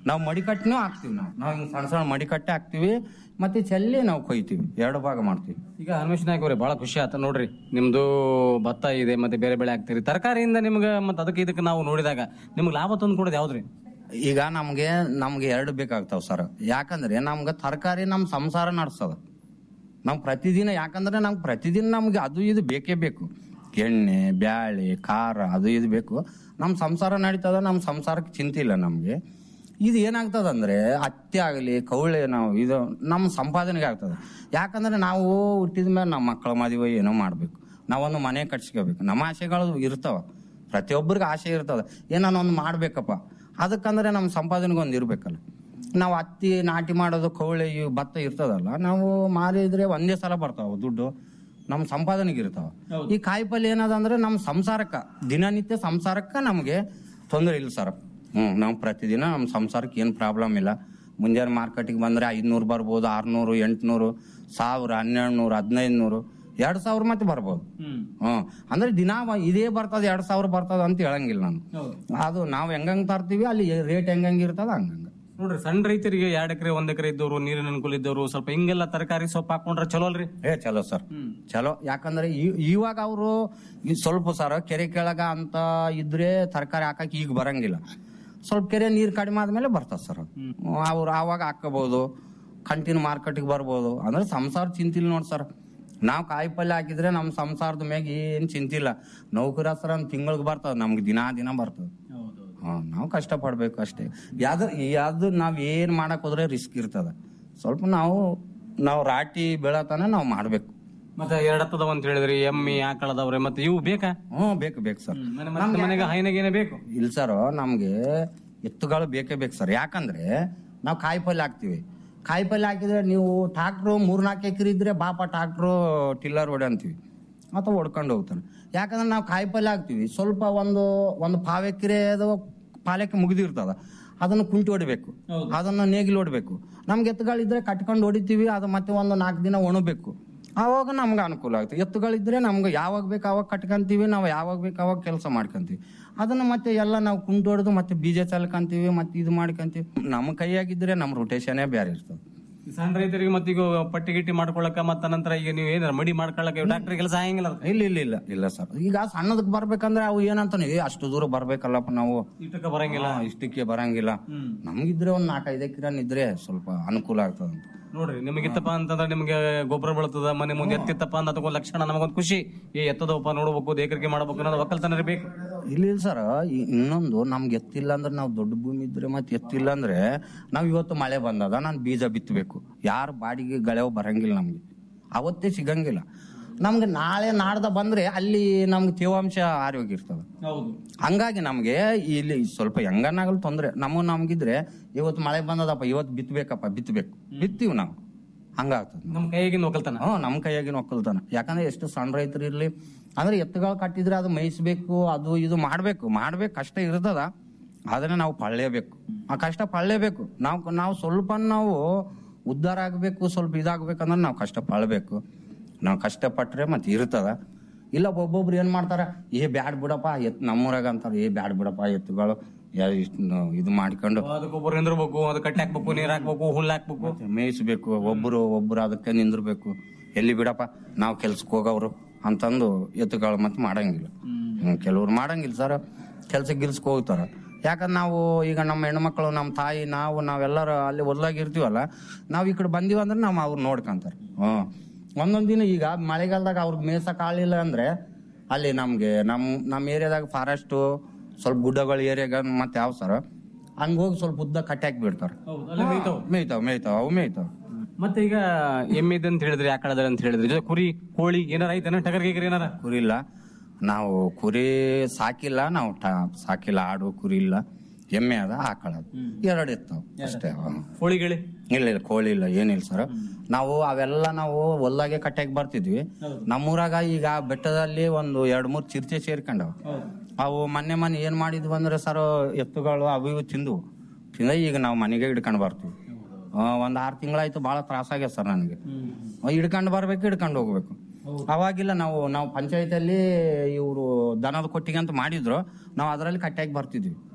ನಾವು ಮಡಿಕಟ್ಟಿನೂ ಹಾಕ್ತಿವಿ ನಾವು ನಾವು ಹಿಂಗೆ ಸಣ್ಣ ಸಣ್ಣ ಮಡಿಕಟ್ಟೆ ಹಾಕ್ತಿವಿ ಮತ್ತೆ ಚೆಲ್ಲಿ ನಾವು ಕೊಯ್ತೀವಿ ಎರಡು ಭಾಗ ಮಾಡ್ತೀವಿ ಈಗ ಹನುಮೇಶ್ ನಾಯ್ಕ ಅವ್ರೆ ಬಹಳ ಖುಷಿ ಆತ ನೋಡ್ರಿ ನಿಮ್ದು ಭತ್ತ ಇದೆ ಮತ್ತೆ ಬೇರೆ ಬೆಳೆ ಹಾಕ್ತೀರಿ ತರಕಾರಿಯಿಂದ ನಿಮ್ಗೆ ಮತ್ತೆ ಅದಕ್ಕೆ ಇದಕ್ಕೆ ನಾವು ನೋಡಿದಾಗ ನಿಮ್ಗೆ ಲಾಭ ತಂದು ಕೊಡೋದು ಯಾವ್ದ್ರಿ ಈಗ ನಮ್ಗೆ ನಮ್ಗೆ ಎರಡು ಬೇಕಾಗ್ತಾವ ಸರ್ ಯಾಕಂದ್ರೆ ನಮ್ಗೆ ತರಕಾರಿ ನಮ್ಮ ಸಂಸಾರ ನಡೆಸ್ತದ ನಾವು ಪ್ರತಿದಿನ ಯಾಕಂದ್ರೆ ನಮ್ಗೆ ಪ್ರತಿದಿನ ನಮ್ಗೆ ಅದು ಇದು ಬೇಕೇ ಬೇಕು ಎಣ್ಣೆ ಬ್ಯಾಳೆ ಖಾರ ಅದು ಇದು ಬೇಕು ನಮ್ಮ ಸಂಸಾರ ನಡೀತದ ನಮ್ಮ ಸಂಸಾರಕ್ಕೆ ಚಿಂತೆ ಇಲ್ಲ ನಮ್ಗೆ ಇದು ಏನಾಗ್ತದ ಅಂದ್ರೆ ಹತ್ತಿ ಆಗಲಿ ಕೌಳೆ ನಾವು ಇದು ನಮ್ಮ ಸಂಪಾದನೆಗೆ ಆಗ್ತದೆ ಯಾಕಂದ್ರೆ ನಾವು ಹುಟ್ಟಿದ ಮೇಲೆ ನಮ್ಮ ಮಕ್ಕಳ ಮದುವೆ ಏನೋ ಮಾಡ್ಬೇಕು ನಾವೊಂದು ಮನೆ ಕಟ್ಸ್ಕೋಬೇಕು ನಮ್ಮ ಆಸೆಗಳು ಇರ್ತಾವ ಪ್ರತಿಯೊಬ್ಬರಿಗೆ ಆಸೆ ಇರ್ತದ ಏನೋ ಒಂದು ಮಾಡ್ಬೇಕಪ್ಪ ಅದಕ್ಕಂದ್ರೆ ನಮ್ಮ ಸಂಪಾದನೆಗೆ ಒಂದು ಇರ್ಬೇಕಲ್ಲ ನಾವು ಹತ್ತಿ ನಾಟಿ ಮಾಡೋದು ಕೌಳೆ ಇವು ಭತ್ತ ಇರ್ತದಲ್ಲ ನಾವು ಮಾರಿದ್ರೆ ಒಂದೇ ಸಲ ಬರ್ತಾವ ದುಡ್ಡು ನಮ್ಮ ಸಂಪಾದನೆಗೆ ಇರ್ತಾವ ಈ ಕಾಯಿಪಲ್ಯ ಏನದ ಅಂದ್ರೆ ನಮ್ಮ ಸಂಸಾರಕ್ಕ ದಿನನಿತ್ಯ ಸಂಸಾರಕ್ಕ ನಮಗೆ ತೊಂದರೆ ಇಲ್ಲ ಸರ್ ಹ್ಮ್ ನಾವು ಪ್ರತಿದಿನ ನಮ್ಮ ಸಂಸಾರಕ್ಕೆ ಏನು ಪ್ರಾಬ್ಲಮ್ ಇಲ್ಲ ಮುಂಜಾನೆ ಮಾರ್ಕೆಟಿಗೆ ಬಂದ್ರೆ ಐದ್ನೂರು ಬರ್ಬೋದು ಆರ್ನೂರು ಎಂಟ್ನೂರು ಸಾವಿರ ಹನ್ನೆರಡು ನೂರು ಹದಿನೈದು ನೂರು ಎರಡ್ ಸಾವಿರ ಮತ್ತೆ ಬರ್ಬೋದು ಹ್ಮ್ ಅಂದ್ರೆ ದಿನ ವ- ಇದೇ ಬರ್ತದ ಎರಡ್ ಸಾವಿರ ಬರ್ತದ ಅಂತ ಹೇಳಂಗಿಲ್ಲ ನಾನು ಅದು ನಾವು ಹೆಂಗಂಗ್ ತರ್ತೀವಿ ಅಲ್ಲಿ ರೇಟ್ ಹೆಂಗಂಗ್ ಇರ್ತದ ಹಂಗಂಗ ನೋಡ್ರಿ ಸಣ್ಣ ರೈತರಿಗೆ ಎರಡ್ ಎಕರೆ ಒಂದ್ ಎಕರೆ ಇದ್ದವರು ನೀರಿನ ಅನುಕೂಲ ಇದ್ದವರು ಸ್ವಲ್ಪ ಹಿಂಗೆಲ್ಲ ತರಕಾರಿ ಸೊಪ್ಪು ಹಾಕೊಂಡ್ರೆ ಚಲೋ ಅಲ್ರಿ ಏ ಚಲೋ ಸರ್ ಚಲೋ ಯಾಕಂದ್ರೆ ಇ- ಇವಾಗ ಅವರು ಸ್ವಲ್ಪ ಸರ್ ಕೆರೆ ಕೆಳಗ ಅಂತ ಇದ್ರೆ ತರಕಾರಿ ಹಾಕಕ್ ಈಗ ಬರಂಗಿಲ್ಲ ಸ್ವಲ್ಪ ಕೆರೆ ನೀರ್ ಕಡಿಮೆ ಆದ್ಮೇಲೆ ಬರ್ತದ ಸರ್ ಅವ್ರು ಆವಾಗ ಹಾಕಬಹುದು ಕಂಟಿನ್ಯೂ ಮಾರ್ಕೆಟ್ಗೆ ಬರ್ಬೋದು ಅಂದ್ರೆ ಸಂಸಾರ ಚಿಂತಿಲ್ಲ ನೋಡ್ ಸರ್ ನಾವು ಕಾಯಿ ಪಲ್ಯ ಹಾಕಿದ್ರೆ ನಮ್ಮ ಸಂಸಾರದ ಮ್ಯಾಗ ಏನ್ ಚಿಂತಿಲ್ಲ ನೌಕರ ಸರ್ ಒಂದ್ ತಿಂಗಳಿಗೆ ಬರ್ತದ ನಮ್ಗೆ ದಿನಾ ದಿನ ಬರ್ತದ ಹಾ ನಾವು ಕಷ್ಟ ಪಡ್ಬೇಕು ಅಷ್ಟೇ ಯಾವ್ದು ಯಾವ್ದು ನಾವ್ ಏನ್ ಮಾಡಕ್ ಹೋದ್ರೆ ರಿಸ್ಕ್ ಇರ್ತದ ಸ್ವಲ್ಪ ನಾವು ನಾವು ರಾಟಿ ಬೆಳತನ ನಾವು ಮಾಡ್ಬೇಕು ಮತ್ತೆ ಎರಡತ್ತದವ ಅಂತ ಹೇಳಿದ್ರಿ ಎಮ್ಮಿ ಆಕಳದವ್ರೆ ಮತ್ತೆ ಇವು ಬೇಕಾ ಹ್ಮ್ ಬೇಕು ಬೇಕು ಸರ್ ಮತ್ತೆ ಮನೆಗೆ ಹೈನಗೇನೆ ಬೇಕು ಇಲ್ಲ ಸರ್ ನಮ್ಗೆ ಎತ್ತುಗಳು ಬೇಕೇ ಬೇಕು ಸರ್ ಯಾಕಂದ್ರೆ ನಾವು ಕಾಯಿ ಪಲ್ಯ ಹಾಕ್ತಿವಿ ಕಾಯಿ ಪಲ್ಯ ಹಾಕಿದ್ರೆ ನೀವು ಟ್ರಾಕ್ಟ್ರು ಮೂರ್ನಾಲ್ಕು ಎಕರೆ ಇದ್ರೆ ಬಾಪ ಟ್ರಾಕ್ಟ್ರು ಟಿಲ್ಲರ್ ಹೊಡೆ ಅಂತೀವಿ ಅಥವಾ ಹೊಡ್ಕೊಂಡು ಹೋಗ್ತಾನೆ ಯಾಕಂದ್ರೆ ನಾವು ಕಾಯಿ ಪಲ್ಯ ಹಾಕ್ತಿವಿ ಸ್ವಲ್ಪ ಒಂದು ಒಂದು ಪಾವ್ ಎಕರೆ ಪಾಲಕ್ಕೆ ಮುಗಿದಿರ್ತದ ಅದನ್ನು ಕುಂಟಿ ಹೊಡಿಬೇಕು ಅದನ್ನು ನೇಗಿಲು ಹೊಡ್ಬೇಕು ನಮ್ಗೆ ಎತ್ತುಗಳಿದ್ರೆ ಕಟ್ಕೊಂಡು ಹೊಡಿತೀವಿ ಅದು ಮತ್ತೆ ಒಂದು ನಾಲ್ಕು ದಿನ ಒಣಬೇಕು ಆವಾಗ ನಮ್ಗೆ ಅನುಕೂಲ ಆಗುತ್ತೆ ಎತ್ತುಗಳಿದ್ರೆ ನಮ್ಗೆ ಯಾವಾಗ ಬೇಕು ಅವಾಗ ಕಟ್ಕೊಂತೀವಿ ನಾವು ಯಾವಾಗ ಬೇಕು ಅವಾಗ ಕೆಲಸ ಮಾಡ್ಕೊಂತೀವಿ ಅದನ್ನ ಮತ್ತೆ ಎಲ್ಲ ನಾವು ಕುಂಟು ಹೊಡೆದು ಮತ್ತೆ ಬೀಜ ಚಲ್ಕೊಂತೀವಿ ಮತ್ತೆ ಇದು ಮಾಡ್ಕೊಂತೀವಿ ನಮ್ಮ ಕೈಯಾಗಿದ್ರೆ ನಮ್ಮ ರೊಟೇಷನೇ ಬೇರೆ ಇರ್ತದೆ ಈ ಸಣ್ಣ ರೈತರಿಗೆ ಮತ್ತೆ ಈಗ ಪಟ್ಟಿ ಗಿಟ್ಟಿ ಮಾಡ್ಕೊಳಕ ಮತ್ತ ನಂತರ ಈಗ ನೀವು ಏನಾರ ಮಡಿ ಮಾಡ್ಕೊಳಕ ಡಾಕ್ಟರ್ ಕೆಲಸ ಆಗಂಗಿಲ್ಲ ಅದಕ್ಕೆ. ಇಲ್ಲ ಇಲ್ಲ ಇಲ್ಲ ಇಲ್ಲ ಸರ್ ಈಗ ಸಣ್ಣದಕ್ಕೆ ಬರ್ಬೇಕಂದ್ರೆ ಅವು ಏನಂತಾನೆ ಏ ಅಷ್ಟು ದೂರ ಬರ್ಬೇಕಲ್ಲಪ್ಪ ನಾವು ಇಷ್ಟಕ್ಕೆ ಬರಂಗಿಲ್ಲ ಹಾ, ಇಷ್ಟಕ್ಕೆ ಬರಂಗಿಲ್ಲ ನಮ್ಗಿದ್ರೆ ಒಂದ್ ನಾಲ್ಕೈದು ಎಕರೆ ಇದ್ರೆ ಸ್ವಲ್ಪ ಅನುಕೂಲ ಆಗ್ತದೆ ಅಂತ ನೋಡ್ರಿ ನಿಮಗಿತ್ತಪ್ಪ ಅಂತಂದ್ರೆ ನಿಮ್ಗೆ ಗೊಬ್ಬರ ಬೆಳತದ ಮನೆ ಮುಂದೆ ಎತ್ತಿತ್ತಪ್ಪ ಅಂತ ಅದಕ್ಕೊಂದು ಲಕ್ಷಣ ನಮಗೊಂದು ಖುಷಿ ಏ ಎತ್ತದವಪ್ಪ ನೋಡ್ಬೇಕು ದೇಕರಿಕೆ ಮಾಡ್ಬೇಕು ಅನ್ನೋದು ಒಕ್ಕಲ್ತನ ಬೇಕು ಇಲ್ಲ ಇಲ್ಲ ಸರ್ ಇನ್ನೊಂದು ನಮ್ಗೆ ಎತ್ತಿಲ್ಲ ಅಂದ್ರೆ ನಾವು ದೊಡ್ಡ ಭೂಮಿ ಇದ್ರೆ ಮತ್ತೆ ಎತ್ತಿಲ್ಲ ಅಂದ್ರೆ ನಾವು ಇವತ್ತು ಮಳೆ ಬಂದದ ನಾನು ಬೀಜ ಬಿತ್ತಬೇಕು ಯಾರು ಬಾಡಿಗೆ ಗಳೆವು ಬರಂಗಿಲ್ಲ ನಮ್ಗೆ ಅವತ್ತೇ ಸಿಗಂಗಿಲ್ಲ ನಮ್ಗೆ ನಾಳೆ ನಾಡ್ದ ಬಂದ್ರೆ ಅಲ್ಲಿ ನಮ್ಗೆ ತೇವಾಂಶ ಆರೋಗ್ಯ ಇರ್ತದ ಹೌದು ಹಂಗಾಗಿ ನಮ್ಗೆ ಇಲ್ಲಿ ಸ್ವಲ್ಪ ಹೆಂಗನಾಗಲು ತೊಂದ್ರೆ ನಮಗ್ ನಮ್ಗಿದ್ರೆ ಇವತ್ತು ಮಳೆ ಬಂದದಪ್ಪ ಇವತ್ತು ಬಿತ್ತಬೇಕಪ್ಪ ಬಿತ್ತಬೇಕು ಬಿತ್ತೀವಿ ನಾವು ಹಂಗಾಗ್ತದೆ ನಮ್ ಕೈಯಾಗಿನ ಒಕ್ಕಲ್ತನ ಹ್ಞೂ ನಮ್ಮ ಕೈಯಾಗಿನ ಒಕ್ಕಲ್ತಾನ ಯಾಕಂದ್ರೆ ಎಷ್ಟು ಸಣ್ಣ ರೈತರು ಇರ್ಲಿ ಅಂದ್ರೆ ಎತ್ತುಗಳು ಕಟ್ಟಿದ್ರೆ ಅದು ಮೇಯಿಸ್ಬೇಕು ಅದು ಇದು ಮಾಡ್ಬೇಕು ಮಾಡ್ಬೇಕು ಕಷ್ಟ ಇರ್ತದ ಆದ್ರೆ ನಾವು ಪಳ್ಳೆಬೇಕು ಆ ಕಷ್ಟ ಪಳ್ಳೆಬೇಕು ನಾವು ನಾವು ಸ್ವಲ್ಪ ನಾವು ಉದ್ಧಾರ ಆಗ್ಬೇಕು ಸ್ವಲ್ಪ ಇದಾಗ್ಬೇಕಂದ್ರೆ ನಾವು ಕಷ್ಟ ಪಳ್ಬೇಕು ನಾವು ಕಷ್ಟಪಟ್ರೆ ಮತ್ತೆ ಇರ್ತದ ಇಲ್ಲ ಒಬ್ಬೊಬ್ರು ಏನ್ ಮಾಡ್ತಾರ ಏ ಬ್ಯಾಡ್ ಬಿಡಪ್ಪ ಎತ್ ನಮ್ಮೂರಾಗ ಅಂತಾರ ಏ ಬ್ಯಾಡ್ ಬಿಡಪ್ಪ ಎತ್ತುಗಳು ಯಾ ಇಷ್ಟ್ ನಾವು ಇದು ಮಾಡ್ಕೊಂಡು ಅದಕ್ಕೆ ಒಬ್ಬರು ನಿಂದಿರ್ಬೇಕು ಅದು ಕಟ್ಟಿ ಹಾಕ್ಬೇಕು ನೀರ್ ಹಾಕ್ಬೇಕು ಹುಲ್ಲು ಹಾಕ್ಬೇಕು ಮೇಯಿಸ್ಬೇಕು ಒಬ್ರು ಒಬ್ರು ಅದಕ್ಕೆ ನಿಂದಿರ್ಬೇಕು ಎಲ್ಲಿ ಬಿಡಪ್ಪ ನಾವು ಕೆಲ್ಸಕ್ಕೆ ಹೋಗವ್ರು ಅಂತಂದು ಎತ್ತುಗಳು ಮತ್ತೆ ಮಾಡಂಗಿಲ್ಲ ಹ್ಮ್, ಕೆಲವ್ರು ಮಾಡಂಗಿಲ್ಲ ಸರ್ ಕೆಲ್ಸಕ್ಕೆ ಗಿಲ್ಸಕ್ಕೆ ಹೋಗ್ತಾರ ಯಾಕಂದ್ರೆ ನಾವು ಈಗ ನಮ್ಮ ಹೆಣ್ಮಕ್ಳು ನಮ್ಮ ತಾಯಿ ನಾವು ನಾವೆಲ್ಲರೂ ಅಲ್ಲಿ ಹೊಲ್ದಾಗ ಇರ್ತೀವಲ್ಲ ನಾವು ಈ ಕಡೆ ಬಂದೀವಿ ಅಂದ್ರೆ ನಾವು ಅವ್ರು ನೋಡ್ಕೊಂತಾರೆ ಹ್ಮ್ ಒಂದೊಂದ್ ದಿನ ಈಗ ಮಳೆಗಾಲದಾಗ ಅವ್ರಿಗೆ ಮೇಯ್ಸಕ್ ಆಳಿಲ್ಲ ಅಂದ್ರೆ ಅಲ್ಲಿ ನಮ್ಗೆ ನಮ್ ನಮ್ಮ ಏರಿಯಾದಾಗ ಫಾರೆಸ್ಟ್ ಸ್ವಲ್ಪ ಗುಡ್ಡಗಳ ಏರಿಯಾಗ ಮತ್ತೆ ಯಾವ ಸರ್ ಹಂಗ ಹೋಗಿ ಸ್ವಲ್ಪ ಉದ್ದ ಕಟ್ಟಿ ಹಾಕಿ ಬಿಡ್ತಾರೆ ಅಲ್ಲಿ ಮೇಯ್ತಾವ್. ಮೇಯ್ತಾವ ಮೇಯ್ತಾವ ಅವು ಮೇಯ್ತಾವ ಮತ್ತೆ ಈಗ ಎಮ್ಮಿದ್ ಅಂತ ಹೇಳಿದ್ರಿ ಆಕಳದ ಅಂತ ಹೇಳಿದ್ರಿ ಜೊತೆ ಕುರಿ ಕೋಳಿ ಏನಾರ ಐತನ ಟಗರ್ ಗಿಗರ್ ಏನಾರ ಕುರಿ ಇಲ್ಲ ನಾವು ಕುರಿ ಸಾಕಿಲ್ಲ ನಾವು ಟ- ಸಾಕಿಲ್ಲ ಆಡು ಕುರಿ ಇಲ್ಲ ಎಮ್ಮೆ ಅದ ಆಕಳ ಅದ ಎರಡು ಇರ್ತಾವ ಅಷ್ಟೇ ಹ್ಮ್. ಕೋಳಿಗಿಳಿ ಇಲ್ಲ ಇಲ್ಲ ಕೋಳಿ ಇಲ್ಲ ಏನಿಲ್ಲ ಸರ್ ನಾವು ಅವೆಲ್ಲ ನಾವು ಹೊಲ್ದಾಗೆ ಕಟ್ಟಾಗಿ ಬರ್ತಿದ್ವಿ ನಮ್ಮೂರಾಗ ಈಗ ಬೆಟ್ಟದಲ್ಲಿ ಒಂದು ಎರಡ್ ಮೂರ್ ಚಿರ್ಚೆ ಸೇರ್ಕೊಂಡವ ಅವು ಮೊನ್ನೆ ಮೊನ್ನೆ ಏನ್ ಮಾಡಿದ್ವು ಅಂದ್ರೆ ಸರ್ ಎತ್ತುಗಳು ಅವು ಇವು ತಿಂದು ತಿಂದ ಈಗ ನಾವು ಮನೆಗೆ ಹಿಡ್ಕೊಂಡು ಬರ್ತೀವಿ ಆ, ಒಂದ್ ಆರು ತಿಂಗಳಾಯ್ತು ಬಹಳ ತ್ರಾಸಾಗ್ಯದ ಸರ್ ನನಗೆ ಹಿಡ್ಕೊಂಡು ಬರ್ಬೇಕು ಹಿಡ್ಕೊಂಡು ಹೋಗ್ಬೇಕು ಅವಾಗಿಲ್ಲ ನಾವು ನಾವು ಪಂಚಾಯತಿಯಲ್ಲಿ ಇವರು ದನದ ಕೊಟ್ಟಿಗೆ ಅಂತ ಮಾಡಿದ್ರು ನಾವು ಅದರಲ್ಲಿ ಕಟ್ಟಾಗಿ ಬರ್ತಿದ್ವಿ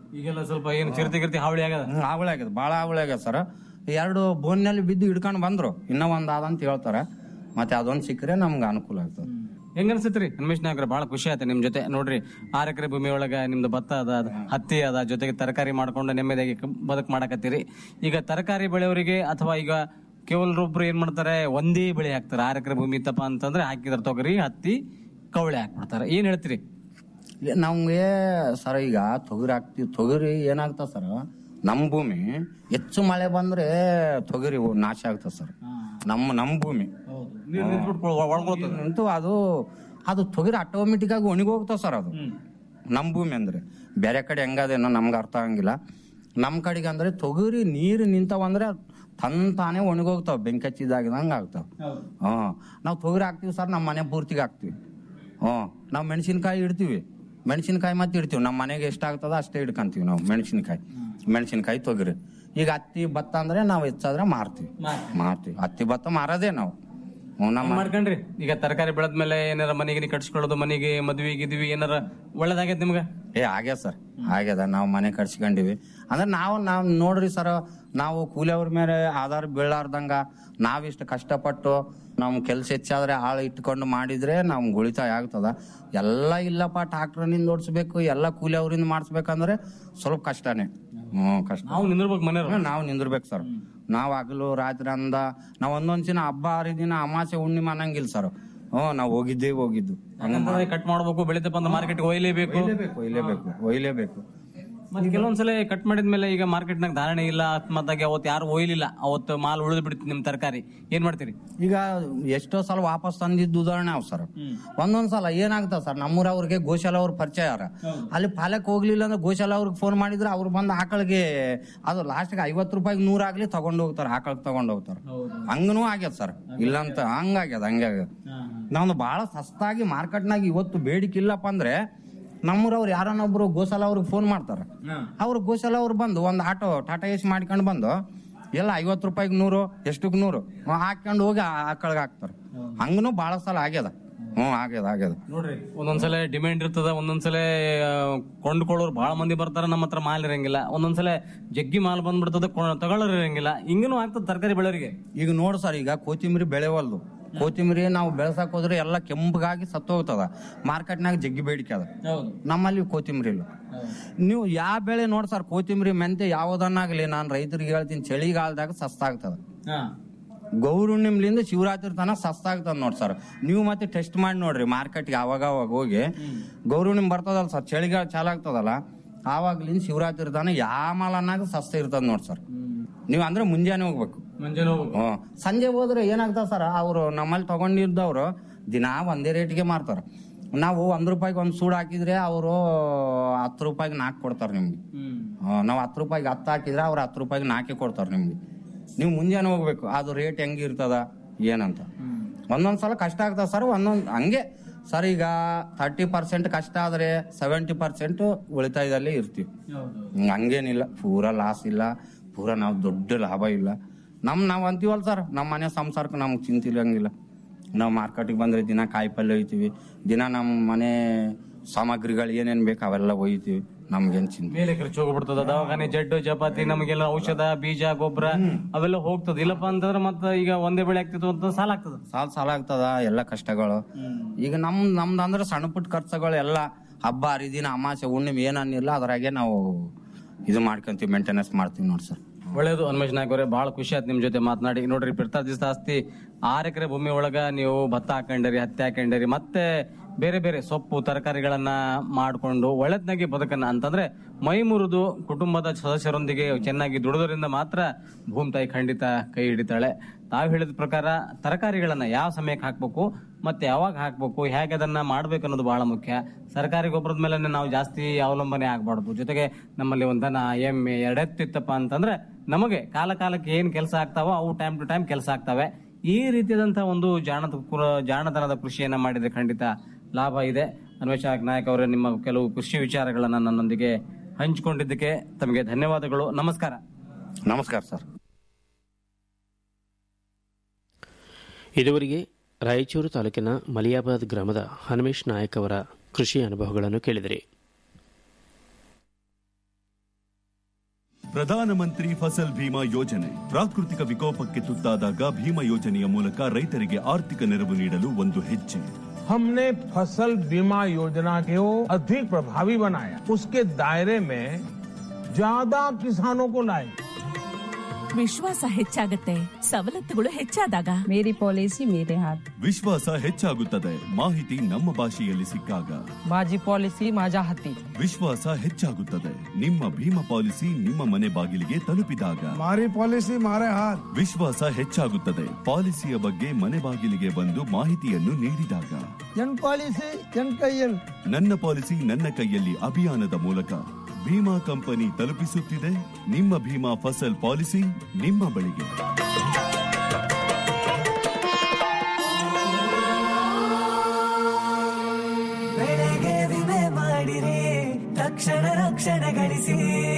ಈಗೆಲ್ಲ ಸ್ವಲ್ಪ ಏನು ಚಿರತೆ ಗಿರ್ತಿ ಹಾವಳಿ ಆಗದ ಆವಳಿ ಆಗ್ಯದ ಭಾಳ ಆವಳಿ ಆಗ್ಯದ ಸರ್ ಎರಡು ಬೋನ್ನಲ್ಲಿ ಬಿದ್ದು ಹಿಡ್ಕೊಂಡು ಬಂದ್ರು ಇನ್ನೂ ಒಂದ್ ಆದ ಅಂತ ಹೇಳ್ತಾರೆ ಮತ್ತೆ ಅದೊಂದು ಸಿಕ್ಕರೆ ನಮ್ಗೆ ಅನುಕೂಲ ಆಗ್ತದೆ ಹೆಂಗ ಅನ್ಸತ್ರಿ ರಮೇಶ್ ನಾಯ್ಕರ ಬಹಳ ಖುಷಿ ಆಯ್ತು ನಿಮ್ ಜೊತೆ ನೋಡ್ರಿ ಆರು ಎಕರೆ ಭೂಮಿ ಒಳಗ ನಿಮ್ದು ಭತ್ತ ಅದ ಅದ್ ಹತ್ತಿ ಅದ ಜೊತೆಗೆ ತರಕಾರಿ ಮಾಡ್ಕೊಂಡು ನೆಮ್ಮದಿಯಾಗಿ ಕ- ಬದುಕು ಮಾಡಕತ್ತೀರಿ ಈಗ ತರಕಾರಿ ಬೆಳೆಯವರಿಗೆ ಅಥವಾ ಈಗ ಕೇವಲರೊಬ್ರು ಏನ್ ಮಾಡ್ತಾರೆ ಒಂದೇ ಬೆಳೆ ಹಾಕ್ತಾರೆ ಆರು ಎಕರೆ ಭೂಮಿ ಇತ್ತಪ್ಪ ಅಂತಂದ್ರೆ ಹಾಕಿದ್ರೆ ತೊಗರಿ ಹತ್ತಿ ಕವಳೆ ಹಾಕ್ಬಿಡ್ತಾರೆ ಏನ್ ಹೇಳ್ತೀರಿ ಇಲ್ಲ, ನಮ್ಗೆ ಸರ್ ಈಗ ತೊಗರಿ ಹಾಕ್ತಿವಿ ತೊಗರಿ ಏನಾಗ್ತದೆ ಸರ್ ನಮ್ಮ ಭೂಮಿ ಹೆಚ್ಚು ಮಳೆ ಬಂದ್ರೆ ತೊಗರಿ ನಾಶ ಆಗ್ತದೆ ಸರ್ ನಮ್ಮ ನಮ್ಮ ಭೂಮಿ ಅಂತೂ ಅದು ಅದು ತೊಗರಿ ಆಟೋಮೆಟಿಕ್ ಆಗಿ ಒಣಗಿ ಹೋಗ್ತಾವ ಸರ್ ಅದು ನಮ್ಮ ಭೂಮಿ ಅಂದ್ರೆ ಬೇರೆ ಕಡೆ ಹೆಂಗದೇನೋ ನಮ್ಗೆ ಅರ್ಥ ಆಗಂಗಿಲ್ಲ ನಮ್ಮ ಕಡೆಗೆ ಅಂದ್ರೆ ತೊಗರಿ ನೀರು ನಿಂತಾವಂದ್ರೆ ತನ್ ತಾನೇ ಒಣಗೋಗ್ತಾವ ಬೆಂಕಿ ಹಚ್ಚಿದಾಗಿದಂಗೆ ಆಗ್ತಾವ ಹ್ಮ್ ನಾವು ತೊಗರಿ ಹಾಕ್ತಿವಿ ಸರ್ ನಮ್ಮ ಮನೆ ಪೂರ್ತಿಗೆ ಹಾಕ್ತಿವಿ ಹ್ಮ್ ನಾವು ಮೆಣಸಿನ್ಕಾಯಿ ಇಡ್ತೀವಿ ಮೆಣಸಿನ್ಕಾಯಿ ಮತ್ತೆ ಇಡ್ತೀವಿ ನಮ್ಮ ಮನೆಗೆ ಎಷ್ಟಾಗ್ತದ ಅಷ್ಟೇ ಇಡ್ಕೊಂತೀವಿ ನಾವು ಮೆಣಸಿನ್ಕಾಯಿ ಮೆಣಸಿನ್ಕಾಯಿ ತೊಗರಿ ಈಗ ಹತ್ತಿ ಭತ್ತ ಅಂದ್ರೆ ನಾವು ಹೆಚ್ಚಾದ್ರೆ ಮಾರ್ತೀವಿ ಮಾರ್ತೀವಿ ಹತ್ತಿ ಭತ್ತ ಮಾರೋದೇ ನಾವು ಹ್ಮ್, ನಮ್ಮ ಮಾಡ್ಕೊಂಡ್ರಿ ಈಗ ತರಕಾರಿ ಬೆಳೆದ್ಮೇಲೆ ಏನಾರ ಮನೆಗೆ ಕಟ್ಸ್ಕೊಳ್ಳೋದು ಮನೆಗೆ ಮದ್ವಿ ಗಿದ್ವಿ ಏನಾರ ಒಳ್ಳೇದಾಗೈತೆ ನಿಮ್ಗೆ ಏ ಆಗ್ಯದ ಸರ್ ಆಗ್ಯದ ನಾವು ಮನೆ ಕಟ್ಸ್ಕೊಂಡಿವಿ ಅಂದ್ರೆ ನಾವು ನಾವು ನೋಡ್ರಿ ಸರ್ ನಾವು ಕೂಲಿಯವ್ರ ಮೇಲೆ ಆಧಾರ ಬೀಳಾರ್ದಂಗ ನಾವಿಷ್ಟು ಕಷ್ಟಪಟ್ಟು ನಮ್ ಕೆಲ್ಸ ಹೆಚ್ಚಾದ್ರೆ ಆಳು ಇಟ್ಕೊಂಡು ಮಾಡಿದ್ರೆ ನಮ್ಗೆ ಉಳಿತಾಯ ಆಗ್ತದ ಎಲ್ಲ ಇಲ್ಲಪ್ಪ ಟ್ರಾಕ್ಟರ್ನಿಂದ ಓಡಿಸ್ಬೇಕು ಎಲ್ಲ ಕೂಲಿಯವ್ರಿಂದ ಮಾಡಿಸ್ಬೇಕಂದ್ರೆ ಸ್ವಲ್ಪ ಕಷ್ಟನೇ ಹ್ಮ್ ಕಷ್ಟ ನಾವು ನಿಂದಿರ್ಬೇಕು ಮನೆ ನಾವು ನಿಂದಿರ್ಬೇಕು ಸರ್ ನಾವು ಹಗಲು ರಾತ್ರಿ ಅಂದ ನಾವ್ ಒಂದೊಂದ್ ದಿನ ಹಬ್ಬ ಹರಿದಿನ ಅಮಾಸೆ ಹುಣ್ಣಿಮೆ ಅನ್ನಂಗಿಲ್ಲ ಸರ್ ಹ್ಮ್ ನಾವು ಹೋಗಿದ್ದೇವೆ ಹೋಗಿದ್ದು ಕಟ್ ಮಾಡ್ಬೇಕು ಬೆಳಿತಪ್ಪ ಅಂದ್ರೆ ಮಾರ್ಕೆಟ್ ಒಯ್ಲೇಬೇಕು ಒಯ್ಲೇಬೇಕು ಒಯ್ಲೇಬೇಕು ಮತ್ತೆ ಕೆಲವೊಂದ್ಸಲ ಕಟ್ ಮಾಡಿದ್ಮೇಲೆ ಈಗ ಮಾರ್ಕೆಟ್ ನಾಗ ಧಾರಣೆ ಇಲ್ಲ ಅಕಸ್ಮಾತ್ತಾಗಿ ಅವತ್ತು ಯಾರು ಒಯ್ಲಿಲ್ಲ ಅವತ್ತು ಮಾಲ್ ಉಳಿದು ಬಿಡ್ತಿ ನಿಮ್ ತರಕಾರಿ ಏನ್ ಮಾಡ್ತೀರಿ ಈಗ ಎಷ್ಟೋ ಸಲ ವಾಪಸ್ ತಂದಿದ್ದು ಉದಾಹರಣೆ ಅವ್ ಸರ್ ಒಂದೊಂದ್ ಸಲ ಏನಾಗ್ತಾವ ಸರ್ ನಮ್ಮೂರವ್ರಿಗೆ ಗೋಶಾಲ ಅವ್ರ ಪರಿಚಯ ಅವ್ರ ಅಲ್ಲಿ ಪಾಲಕ್ ಹೋಗ್ಲಿಲ್ಲ ಅಂದ್ರೆ ಗೋಶಾಲ ಅವ್ರಿಗೆ ಫೋನ್ ಮಾಡಿದ್ರೆ ಅವ್ರು ಬಂದು ಆಕಳಿಗೆ ಅದು ಲಾಸ್ಟ್ಗೆ ಐವತ್ತು ರೂಪಾಯಿಗೆ ನೂರ್ ಆಗ್ಲಿ ತಗೊಂಡ್ ಹೋಗ್ತಾರ ಆಕಳಿಗೆ ತಗೊಂಡ್ ಹೋಗ್ತಾರ ಹಂಗನೂ ಆಗ್ಯದ ಸರ್ ಇಲ್ಲಂತ ಹಂಗಾಗ್ಯದ ಹಂಗಾಗ್ಯದ ನಾವು ಬಹಳ ಸಸ್ತಾಗಿ ಮಾರ್ಕೆಟ್ನಾಗ ಇವತ್ತು ಬೇಡಿಕೆ ಇಲ್ಲಪ್ಪ ಅಂದ್ರೆ ನಮ್ಮೂರವ್ರು ಯಾರನ್ನೊಬ್ರು ಗೋಶಾಲ ಅವ್ರಿಗೆ ಫೋನ್ ಮಾಡ್ತಾರ ಅವ್ರು ಗೋಶಾಲ ಅವ್ರು ಬಂದು ಒಂದು ಆಟೋ ಟಾಟಾ ಏಸ್ ಮಾಡ್ಕೊಂಡು ಬಂದು ಎಲ್ಲ ಐವತ್ತು ರೂಪಾಯಿಗೆ ನೂರು ಎಷ್ಟಕ್ಕೆ ನೂರು ಹಾಕೊಂಡು ಹೋಗಿ ಆಕಳಿಗೆ ಹಾಕ್ತಾರೆ ಹಂಗನು ಬಹಳ ಸಲ ಆಗ್ಯದ ಹ್ಞೂ ಆಗ್ಯದ ಆಗ್ಯದ ನೋಡ್ರಿ ಒಂದೊಂದ್ಸಲ ಡಿಮ್ಯಾಂಡ್ ಇರ್ತದ ಒಂದೊಂದ್ಸಲ ಆ, ಕೊಂಡ್ಕೊಳ್ಳೋರು ಬಹಳ ಮಂದಿ ಬರ್ತಾರ ನಮ್ಮ ಹತ್ರ ಮಾಲ್ ಇರಂಗಿಲ್ಲ ಒಂದೊಂದ್ಸಲ ಜಗ್ಗಿ ಮಾಲ್ ಬಂದ್ಬಿಡ್ತದ ಕೊ- ತಗೊಳ್ಳೋರು ಇರಂಗಿಲ್ಲ ಹಿಂಗನು ಆಗ್ತದ ತರಕಾರಿ ಬೆಳೆಯವರಿಗೆ ಈಗ ನೋಡು ಸರ್ ಈಗ ಕೊತ್ತಿಂಬರಿ ಬೆಳೆವಲ್ದು ಕೊತ್ತಿಂಬರಿ ನಾವು ಬೆಳೆಸಕ್ ಹೋದ್ರೆ ಎಲ್ಲ ಕೆಂಪಗಾಗಿ ಸತ್ತು ಹೋಗ್ತದ ಮಾರ್ಕೆಟ್ನಾಗ ಜಗ್ಗಿ ಬೇಡಿಕೆ ಅದ ನಮ್ಮಲ್ಲಿ ಕೊತ್ತಿಂಬರಿ ಇಲ್ಲ ನೀವು ಯಾವ ಬೆಳೆ ನೋಡಿ ಸರ್ ಕೊತ್ತಿಂಬರಿ ಮೆಂತೆ ಯಾವುದನ್ನಾಗ್ಲಿ ನಾನು ರೈತರಿಗೆ ಹೇಳ್ತೀನಿ ಚಳಿಗಾಲದಾಗ ಸಸ್ತಾಗ್ತದ ಗೌರುಣಿಮ್ಲಿಂದ ಶಿವರಾತ್ರಿ ತನಕ ಸಸ್ತಾಗ್ತದ ನೋಡಿ ಸರ್ ನೀವು ಮತ್ತೆ ಟೆಸ್ಟ್ ಮಾಡಿ ನೋಡ್ರಿ ಮಾರ್ಕೆಟ್ಗೆ ಅವಾಗ ಅವಾಗ ಹೋಗಿ ಗೌರುಣಿಮ್ ಬರ್ತದಲ್ಲ ಸರ್ ಚಳಿಗಾಲ ಚಾಲು ಆಗ್ತದಲ್ಲ ಆವಾಗ್ಲಿಂದ ಶಿವರಾತ್ರಿ ತನಕ ಯಾವ ಮಾಲನ್ನಾಗ ಸಸ್ತ ಇರ್ತದ ನೋಡಿ ಸರ್ ನೀವು ಅಂದ್ರೆ ಮುಂಜಾನೆ ಹೋಗ್ಬೇಕು ಮುಂಜಾನೆ ಹೋಗ್ಬೇಕು ಹ್ಮ್. ಸಂಜೆ ಹೋದ್ರೆ ಏನಾಗ್ತಾವ ಸರ್ ಅವರು ನಮ್ಮಲ್ಲಿ ತಗೊಂಡಿದ್ದವ್ರು ದಿನಾ ಒಂದೇ ರೇಟ್ಗೆ ಮಾರ್ತಾರ ನಾವು ಒಂದ್ ರೂಪಾಯಿಗೆ ಒಂದ್ ಸೂಡ್ ಹಾಕಿದ್ರೆ ಅವರು ಹತ್ತು ರೂಪಾಯಿಗೆ ನಾಲ್ಕು ಕೊಡ್ತಾರೆ ನಿಮ್ಗೆ ಹ್ಮ್, ನಾವು ಹತ್ತು ರೂಪಾಯಿಗೆ ಹತ್ತು ಹಾಕಿದ್ರೆ ಅವ್ರು ಹತ್ತು ರೂಪಾಯಿಗೆ ನಾಲ್ಕೇ ಕೊಡ್ತಾರೆ ನಿಮ್ಗೆ ನೀವು ಮುಂಜಾನೆ ಹೋಗ್ಬೇಕು ಅದು ರೇಟ್ ಹೆಂಗಿರ್ತದ ಏನಂತ ಒಂದೊಂದ್ ಸಲ ಕಷ್ಟ ಆಗ್ತದ ಸರ್ ಒಂದೊಂದ್ ಹಂಗೆ ಸರ್ ಈಗ ತರ್ಟಿ ಪರ್ಸೆಂಟ್ ಕಷ್ಟ ಆದ್ರೆ ಸೆವೆಂಟಿ ಪರ್ಸೆಂಟ್ ಉಳಿತಾಯದಲ್ಲಿ ಇರ್ತೀವಿ ಹ್ಮ್, ಹಂಗೇನಿಲ್ಲ ಪೂರಾ ಲಾಸ್ ಇಲ್ಲ ಪೂರಾ ನಾವು ದೊಡ್ಡ ಲಾಭ ಇಲ್ಲ ನಮ್ ನಾವ್ ಅಂತೀವಲ್ಲ ಸರ್ ನಮ್ಮ ಮನೆ ಸಂಸಾರಕ್ಕೆ ನಮ್ಗೆ ಚಿಂತೆ ಇರಂಗಿಲ್ಲ ನಾವು ಮಾರ್ಕೆಟಿಗೆ ಬಂದ್ರೆ ದಿನ ಕಾಯಿ ಪಲ್ಯ ಒಯ್ತೀವಿ ದಿನ ನಮ್ಮ ಮನೆ ಸಾಮಗ್ರಿಗಳು ಏನೇನ್ ಬೇಕು ಅವೆಲ್ಲ ಒಯ್ತೀವಿ ನಮ್ಗೇನ್ ಚಿಂತೆ ಮೇಲೆ ಖರ್ಚು ಹೋಗ್ಬಿಡ್ತದ ದವಾಖಾನೆ ಜಡ್ಡು ಚಪಾತಿ ನಮಗೆಲ್ಲ ಔಷಧ ಬೀಜ ಗೊಬ್ಬರ ಅವೆಲ್ಲ ಹೋಗ್ತದ ಇಲ್ಲಪ್ಪ ಅಂತಂದ್ರೆ ಮತ್ತೆ ಈಗ ಒಂದೇ ಬೆಳೆ ಆಗ್ತಿತ್ತು ಅಂತ ಸಾಲ ಆಗ್ತದ ಸಾಲ ಸಾಲ ಆಗ್ತದ ಎಲ್ಲ ಕಷ್ಟಗಳು ಈಗ ನಮ್ ನಮ್ದು ಅಂದ್ರೆ ಸಣ್ಣ ಪುಟ್ಟ ಖರ್ಚುಗಳು ಎಲ್ಲ ಹಬ್ಬ ಹರಿದಿನ ಅಮಾಸೆ ಹುಣ್ಣಿಮೆ ಏನನ್ನಿಲ್ಲ ಅದ್ರಾಗೆ ನಾವು ಇದು ಮಾಡ್ಕೊಂತೀವಿ ಮೇಂಟೆನೆನ್ಸ್ ಮಾಡ್ತೀವಿ ನೋಡಿ ಸರ್ ಒಳ್ಳೇದು ಹನುಮೇಶ್ ನಾಯ್ಕ ಅವರೇ ಬಹಳ ಖುಷಿ ಆಯ್ತು ನಿಮ್ ಜೊತೆ ಮಾತನಾಡಿ ನೋಡ್ರಿ ಪಿರ್ತಾ ದಿವಸ ಆಸ್ತಿ ಆರು ಎಕರೆ ಭೂಮಿ ಒಳಗ ನೀವು ಭತ್ತ ಹಾಕೊಂಡರಿ ಹತ್ತಿ ಹಾಕೊಂಡರಿ ಮತ್ತೆ ಬೇರೆ ಬೇರೆ ಸೊಪ್ಪು ತರಕಾರಿಗಳನ್ನ ಮಾಡಿಕೊಂಡು ಒಳ್ಳೆದ್ನಾಗಿ ಬದುಕನ್ನ ಅಂತಂದ್ರೆ ಮೈ ಮುರಿದು ಕುಟುಂಬದ ಸದಸ್ಯರೊಂದಿಗೆ ಚೆನ್ನಾಗಿ ದುಡಿದ್ರಿಂದ ಮಾತ್ರ ಭೂಮಿ ತಾಯಿ ಖಂಡಿತ ಕೈ ಹಿಡಿತಾಳೆ ತಾವು ಹೇಳಿದ ಪ್ರಕಾರ ತರಕಾರಿಗಳನ್ನ ಯಾವ ಸಮಯಕ್ಕೆ ಹಾಕ್ಬೇಕು ಮತ್ತೆ ಯಾವಾಗ ಹಾಕ್ಬೇಕು ಹೇಗೆ ಅದನ್ನ ಮಾಡ್ಬೇಕು ಅನ್ನೋದು ಬಹಳ ಮುಖ್ಯ ಸರ್ಕಾರಿ ಗೊಬ್ಬರದ ಮೇಲೆ ನಾವು ಜಾಸ್ತಿ ಅವಲಂಬನೆ ಆಗಬಾರ್ದು ಜೊತೆಗೆ ನಮ್ಮಲ್ಲಿ ಒಂದ್ ದನ ಎಮ್ಮೆ ಎರಡೆತ್ತಿತ್ತಪ್ಪ ಅಂತಂದ್ರೆ ನಮಗೆ ಕಾಲ ಕಾಲಕ್ಕೆ ಏನ್ ಕೆಲಸ ಆಗ್ತಾವೋ ಅವು ಟೈಮ್ ಟು ಟೈಮ್ ಕೆಲಸ ಆಗ್ತವೆ ಈ ರೀತಿಯಾದಂತಹ ಒಂದು ಜಾಣದ ಕುರ- ಜಾಣತನದ ಕೃಷಿಯನ್ನ ಮಾಡಿದ್ರೆ ಖಂಡಿತ ಲಾಭ ಇದೆ ಅನ್ವೇಷ ನಾಯಕ್ ಅವರೇ ನಿಮ್ಮ ಕೆಲವು ಕೃಷಿ ವಿಚಾರಗಳನ್ನ ನನ್ನೊಂದಿಗೆ ಹಂಚಿಕೊಂಡಿದ್ದಕ್ಕೆ ತಮಗೆ ಧನ್ಯವಾದಗಳು ನಮಸ್ಕಾರ ನಮಸ್ಕಾರ ಸರ್ ಇದುವರೆಗೆ ರಾಯಚೂರು ತಾಲೂಕಿನ ಮಲಿಯಾಬಾದ್ ಗ್ರಾಮದ ಹನುಮೇಶ್ ನಾಯಕ್ ಅವರ ಕೃಷಿ ಅನುಭವಗಳನ್ನು ಕೇಳಿದಿರಿ ಪ್ರಧಾನಮಂತ್ರಿ ಫಸಲ್ ಭೀಮಾ ಯೋಜನೆ ಪ್ರಾಕೃತಿಕ ವಿಕೋಪಕ್ಕೆ ತುತ್ತಾದಾಗ ಭೀಮಾ ಯೋಜನೆಯ ಮೂಲಕ ರೈತರಿಗೆ ಆರ್ಥಿಕ ನೆರವು ನೀಡಲು ಒಂದು ಹೆಜ್ಜೆ हमने फसल बीमा योजना को अधिक प्रभावी बनाया उसके दायरे में ज्यादा किसानों को लाए ವಿಶ್ವಾಸ ಹೆಚ್ಚಾಗತ್ತೆ ಸವಲತ್ತುಗಳು ಹೆಚ್ಚಾದಾಗ मेरी पॉलिसी मेरे हाथ ವಿಶ್ವಾಸ ಹೆಚ್ಚಾಗುತ್ತದೆ ಮಾಹಿತಿ ನಮ್ಮ ಭಾಷೆಯಲ್ಲಿ ಸಿಕ್ಕಾಗ माझी पॉलिसी माझ्या हाती ವಿಶ್ವಾಸ ಹೆಚ್ಚಾಗುತ್ತದೆ ನಿಮ್ಮ ಭೀಮಾ ಪಾಲಿಸಿ ನಿಮ್ಮ ಮನೆ ಬಾಗಿಲಿಗೆ ತಲುಪಿದಾಗ મારી પોલિસી મારે હાથ ವಿಶ್ವಾಸ ಹೆಚ್ಚಾಗುತ್ತದೆ ಪಾಲಿಸಿಯ ಬಗ್ಗೆ ಮನೆ ಬಾಗಿಲಿಗೆ ಬಂದು ಮಾಹಿತಿಯನ್ನು ನೀಡಿದಾಗ ಎನ್ ಪಾಲಿಸಿ ಎನ್ ಕೈಯಲ್ ನನ್ನ ಪಾಲಿಸಿ ನನ್ನ ಕೈಯಲ್ಲಿ ಅಭಿಯಾನದ ಮೂಲಕ ಭೀಮಾ ಕಂಪನಿ ತಲುಪಿಸುತ್ತಿದೆ ನಿಮ್ಮ ಭೀಮಾ ಫಸಲ್ ಪಾಲಿಸಿ ನಿಮ್ಮ ಬಳಿಗೆ ಬೆಳೆಗೆ ವಿಮೆ ಮಾಡಿರಿ ತಕ್ಷಣ ರಕ್ಷಣೆ ಗಳಿಸಿ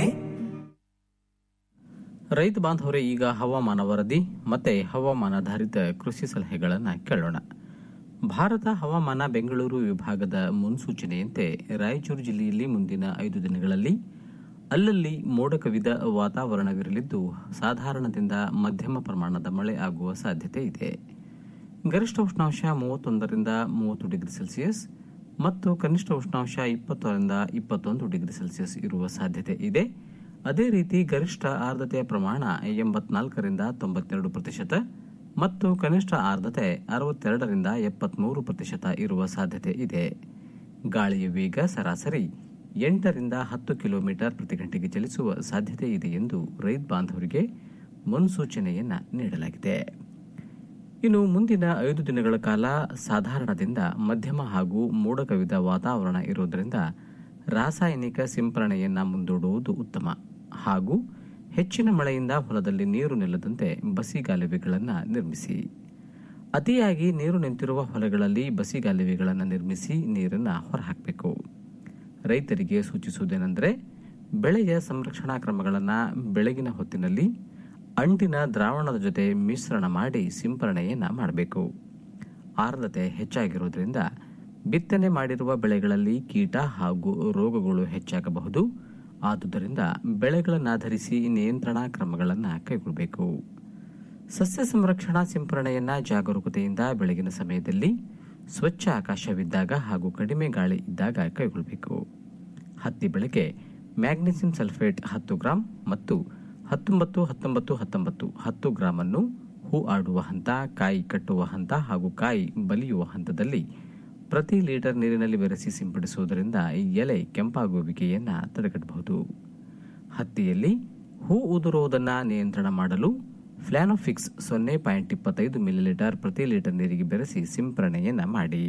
ರೈತ ಬಾಂಧವರೇ ಈಗ ಹವಾಮಾನ ವರದಿ ಮತ್ತೆ ಹವಾಮಾನಾಧಾರಿತ ಕೃಷಿ ಸಲಹೆಗಳನ್ನು ಕೇಳೋಣ ಭಾರತ ಹವಾಮಾನ ಬೆಂಗಳೂರು ವಿಭಾಗದ ಮುನ್ಸೂಚನೆಯಂತೆ ರಾಯಚೂರು ಜಿಲ್ಲೆಯಲ್ಲಿ ಮುಂದಿನ ಐದು ದಿನಗಳಲ್ಲಿ ಅಲ್ಲಲ್ಲಿ ಮೋಡ ಕವಿದ ವಾತಾವರಣವಿರಲಿದ್ದು ಸಾಧಾರಣದಿಂದ ಮಧ್ಯಮ ಪ್ರಮಾಣದ ಮಳೆ ಆಗುವ ಸಾಧ್ಯತೆ ಇದೆ ಗರಿಷ್ಠ ಉಷ್ಣಾಂಶ ಮೂವತ್ತೊಂದರಿಂದ ಮೂವತ್ತು ಡಿಗ್ರಿ ಸೆಲ್ಸಿಯಸ್ ಮತ್ತು ಕನಿಷ್ಠ ಉಷ್ಣಾಂಶ ಇಪ್ಪತ್ತರಿಂದ ಇಪ್ಪತ್ತೊಂದು ಡಿಗ್ರಿ ಸೆಲ್ಸಿಯಸ್ ಇರುವ ಸಾಧ್ಯತೆ ಇದೆ ಅದೇ ರೀತಿ ಗರಿಷ್ಠ ಆರ್ದ್ರತೆಯ ಪ್ರಮಾಣ ಎಂಬತ್ನಾಲ್ಕರಿಂದ ತೊಂಬತ್ತೆರಡು ಪ್ರತಿಶತ ಮತ್ತು ಕನಿಷ್ಠ ಆರ್ದ್ರತೆ ಅರವತ್ತೆರಡರಿಂದ ಎಪ್ಪತ್ಮೂರು ಪ್ರತಿಶತ ಇರುವ ಸಾಧ್ಯತೆ ಇದೆ ಗಾಳಿಯ ವೇಗ ಸರಾಸರಿ ಎಂಟರಿಂದ ಹತ್ತು ಕಿಲೋಮೀಟರ್ ಪ್ರತಿ ಗಂಟೆಗೆ ಚಲಿಸುವ ಸಾಧ್ಯತೆ ಇದೆ ಎಂದು ರೈತ ಬಾಂಧವರಿಗೆ ಮುನ್ಸೂಚನೆಯನ್ನ ನೀಡಲಾಗಿದೆ ಇನ್ನು ಮುಂದಿನ ಐದು ದಿನಗಳ ಕಾಲ ಸಾಧಾರಣದಿಂದ ಮಧ್ಯಮ ಹಾಗೂ ಮೋಡ ಕವಿದ ವಾತಾವರಣ ಇರುವುದರಿಂದ ರಾಸಾಯನಿಕ ಸಿಂಪರಣೆಯನ್ನ ಮುಂದೂಡುವುದು ಉತ್ತಮ ಹಾಗೂ ಹೆಚ್ಚಿನ ಮಳೆಯಿಂದ ಹೊಲದಲ್ಲಿ ನೀರು ನಿಲ್ಲದಂತೆ ಬಸಿಗಾಲುವೆಗಳನ್ನು ನಿರ್ಮಿಸಿ ಅತಿಯಾಗಿ ನೀರು ನಿಂತಿರುವ ಹೊಲಗಳಲ್ಲಿ ಬಸಿಗಾಲುವೆಗಳನ್ನು ನಿರ್ಮಿಸಿ ನೀರನ್ನು ಹೊರಹಾಕಬೇಕು ರೈತರಿಗೆ ಸೂಚಿಸುವುದೇನೆಂದರೆ ಬೆಳೆಯ ಸಂರಕ್ಷಣಾ ಕ್ರಮಗಳನ್ನು ಬೆಳಗಿನ ಹೊತ್ತಿನಲ್ಲಿ ಅಂಟಿನ ದ್ರಾವಣದ ಜೊತೆ ಮಿಶ್ರಣ ಮಾಡಿ ಸಿಂಪರಣೆಯನ್ನ ಮಾಡಬೇಕು ಆರ್ದ್ರತೆ ಹೆಚ್ಚಾಗಿರುವುದರಿಂದ ಬಿತ್ತನೆ ಮಾಡಿರುವ ಬೆಳೆಗಳಲ್ಲಿ ಕೀಟ ಹಾಗೂ ರೋಗಗಳು ಹೆಚ್ಚಾಗಬಹುದು ಆದುದರಿಂದ ಬೆಳೆಗಳನ್ನಾಧರಿಸಿ ನಿಯಂತ್ರಣಾ ಕ್ರಮಗಳನ್ನು ಕೈಗೊಳ್ಳಬೇಕು ಸಸ್ಯ ಸಂರಕ್ಷಣಾ ಸಿಂಪರಣೆಯನ್ನ ಜಾಗರೂಕತೆಯಿಂದ ಬೆಳಗಿನ ಸಮಯದಲ್ಲಿ ಸ್ವಚ್ಛ ಆಕಾಶವಿದ್ದಾಗ ಹಾಗೂ ಕಡಿಮೆ ಗಾಳಿ ಇದ್ದಾಗ ಕೈಗೊಳ್ಳಬೇಕು ಹತ್ತಿ ಬೆಳೆಗೆ ಮ್ಯಾಗ್ನೀಸಿಯಂ ಸಲ್ಫೇಟ್ ಹತ್ತು ಗ್ರಾಂ ಮತ್ತು ಹತ್ತೊಂಬತ್ತು ಹತ್ತೊಂಬತ್ತು ಹತ್ತೊಂಬತ್ತು ಹತ್ತು ಗ್ರಾಂ ಅನ್ನು ಹೂ ಆಡುವ ಹಂತ ಕಾಯಿ ಕಟ್ಟುವ ಹಂತ ಹಾಗೂ ಕಾಯಿ ಬಲಿಯುವ ಹಂತದಲ್ಲಿ ಪ್ರತಿ ಲೀಟರ್ ನೀರಿನಲ್ಲಿ ಬೆರೆಸಿ ಸಿಂಪಡಿಸುವುದರಿಂದ ಈ ಎಲೆ ಕೆಂಪಾಗುವಿಕೆಯನ್ನು ತಡೆಗಟ್ಟಬಹುದು ಹತ್ತಿಯಲ್ಲಿ ಹೂ ಉದುರುವುದನ್ನು ನಿಯಂತ್ರಣ ಮಾಡಲು ಫ್ಲಾನೋಫಿಕ್ಸ್ ಸೊನ್ನೆ ಪಾಯಿಂಟ್ ಇಪ್ಪತ್ತೈದು ಮಿಲಿಲೀಟರ್ ಪ್ರತಿ ಲೀಟರ್ ನೀರಿಗೆ ಬೆರೆಸಿ ಸಿಂಪರಣೆಯನ್ನ ಮಾಡಿ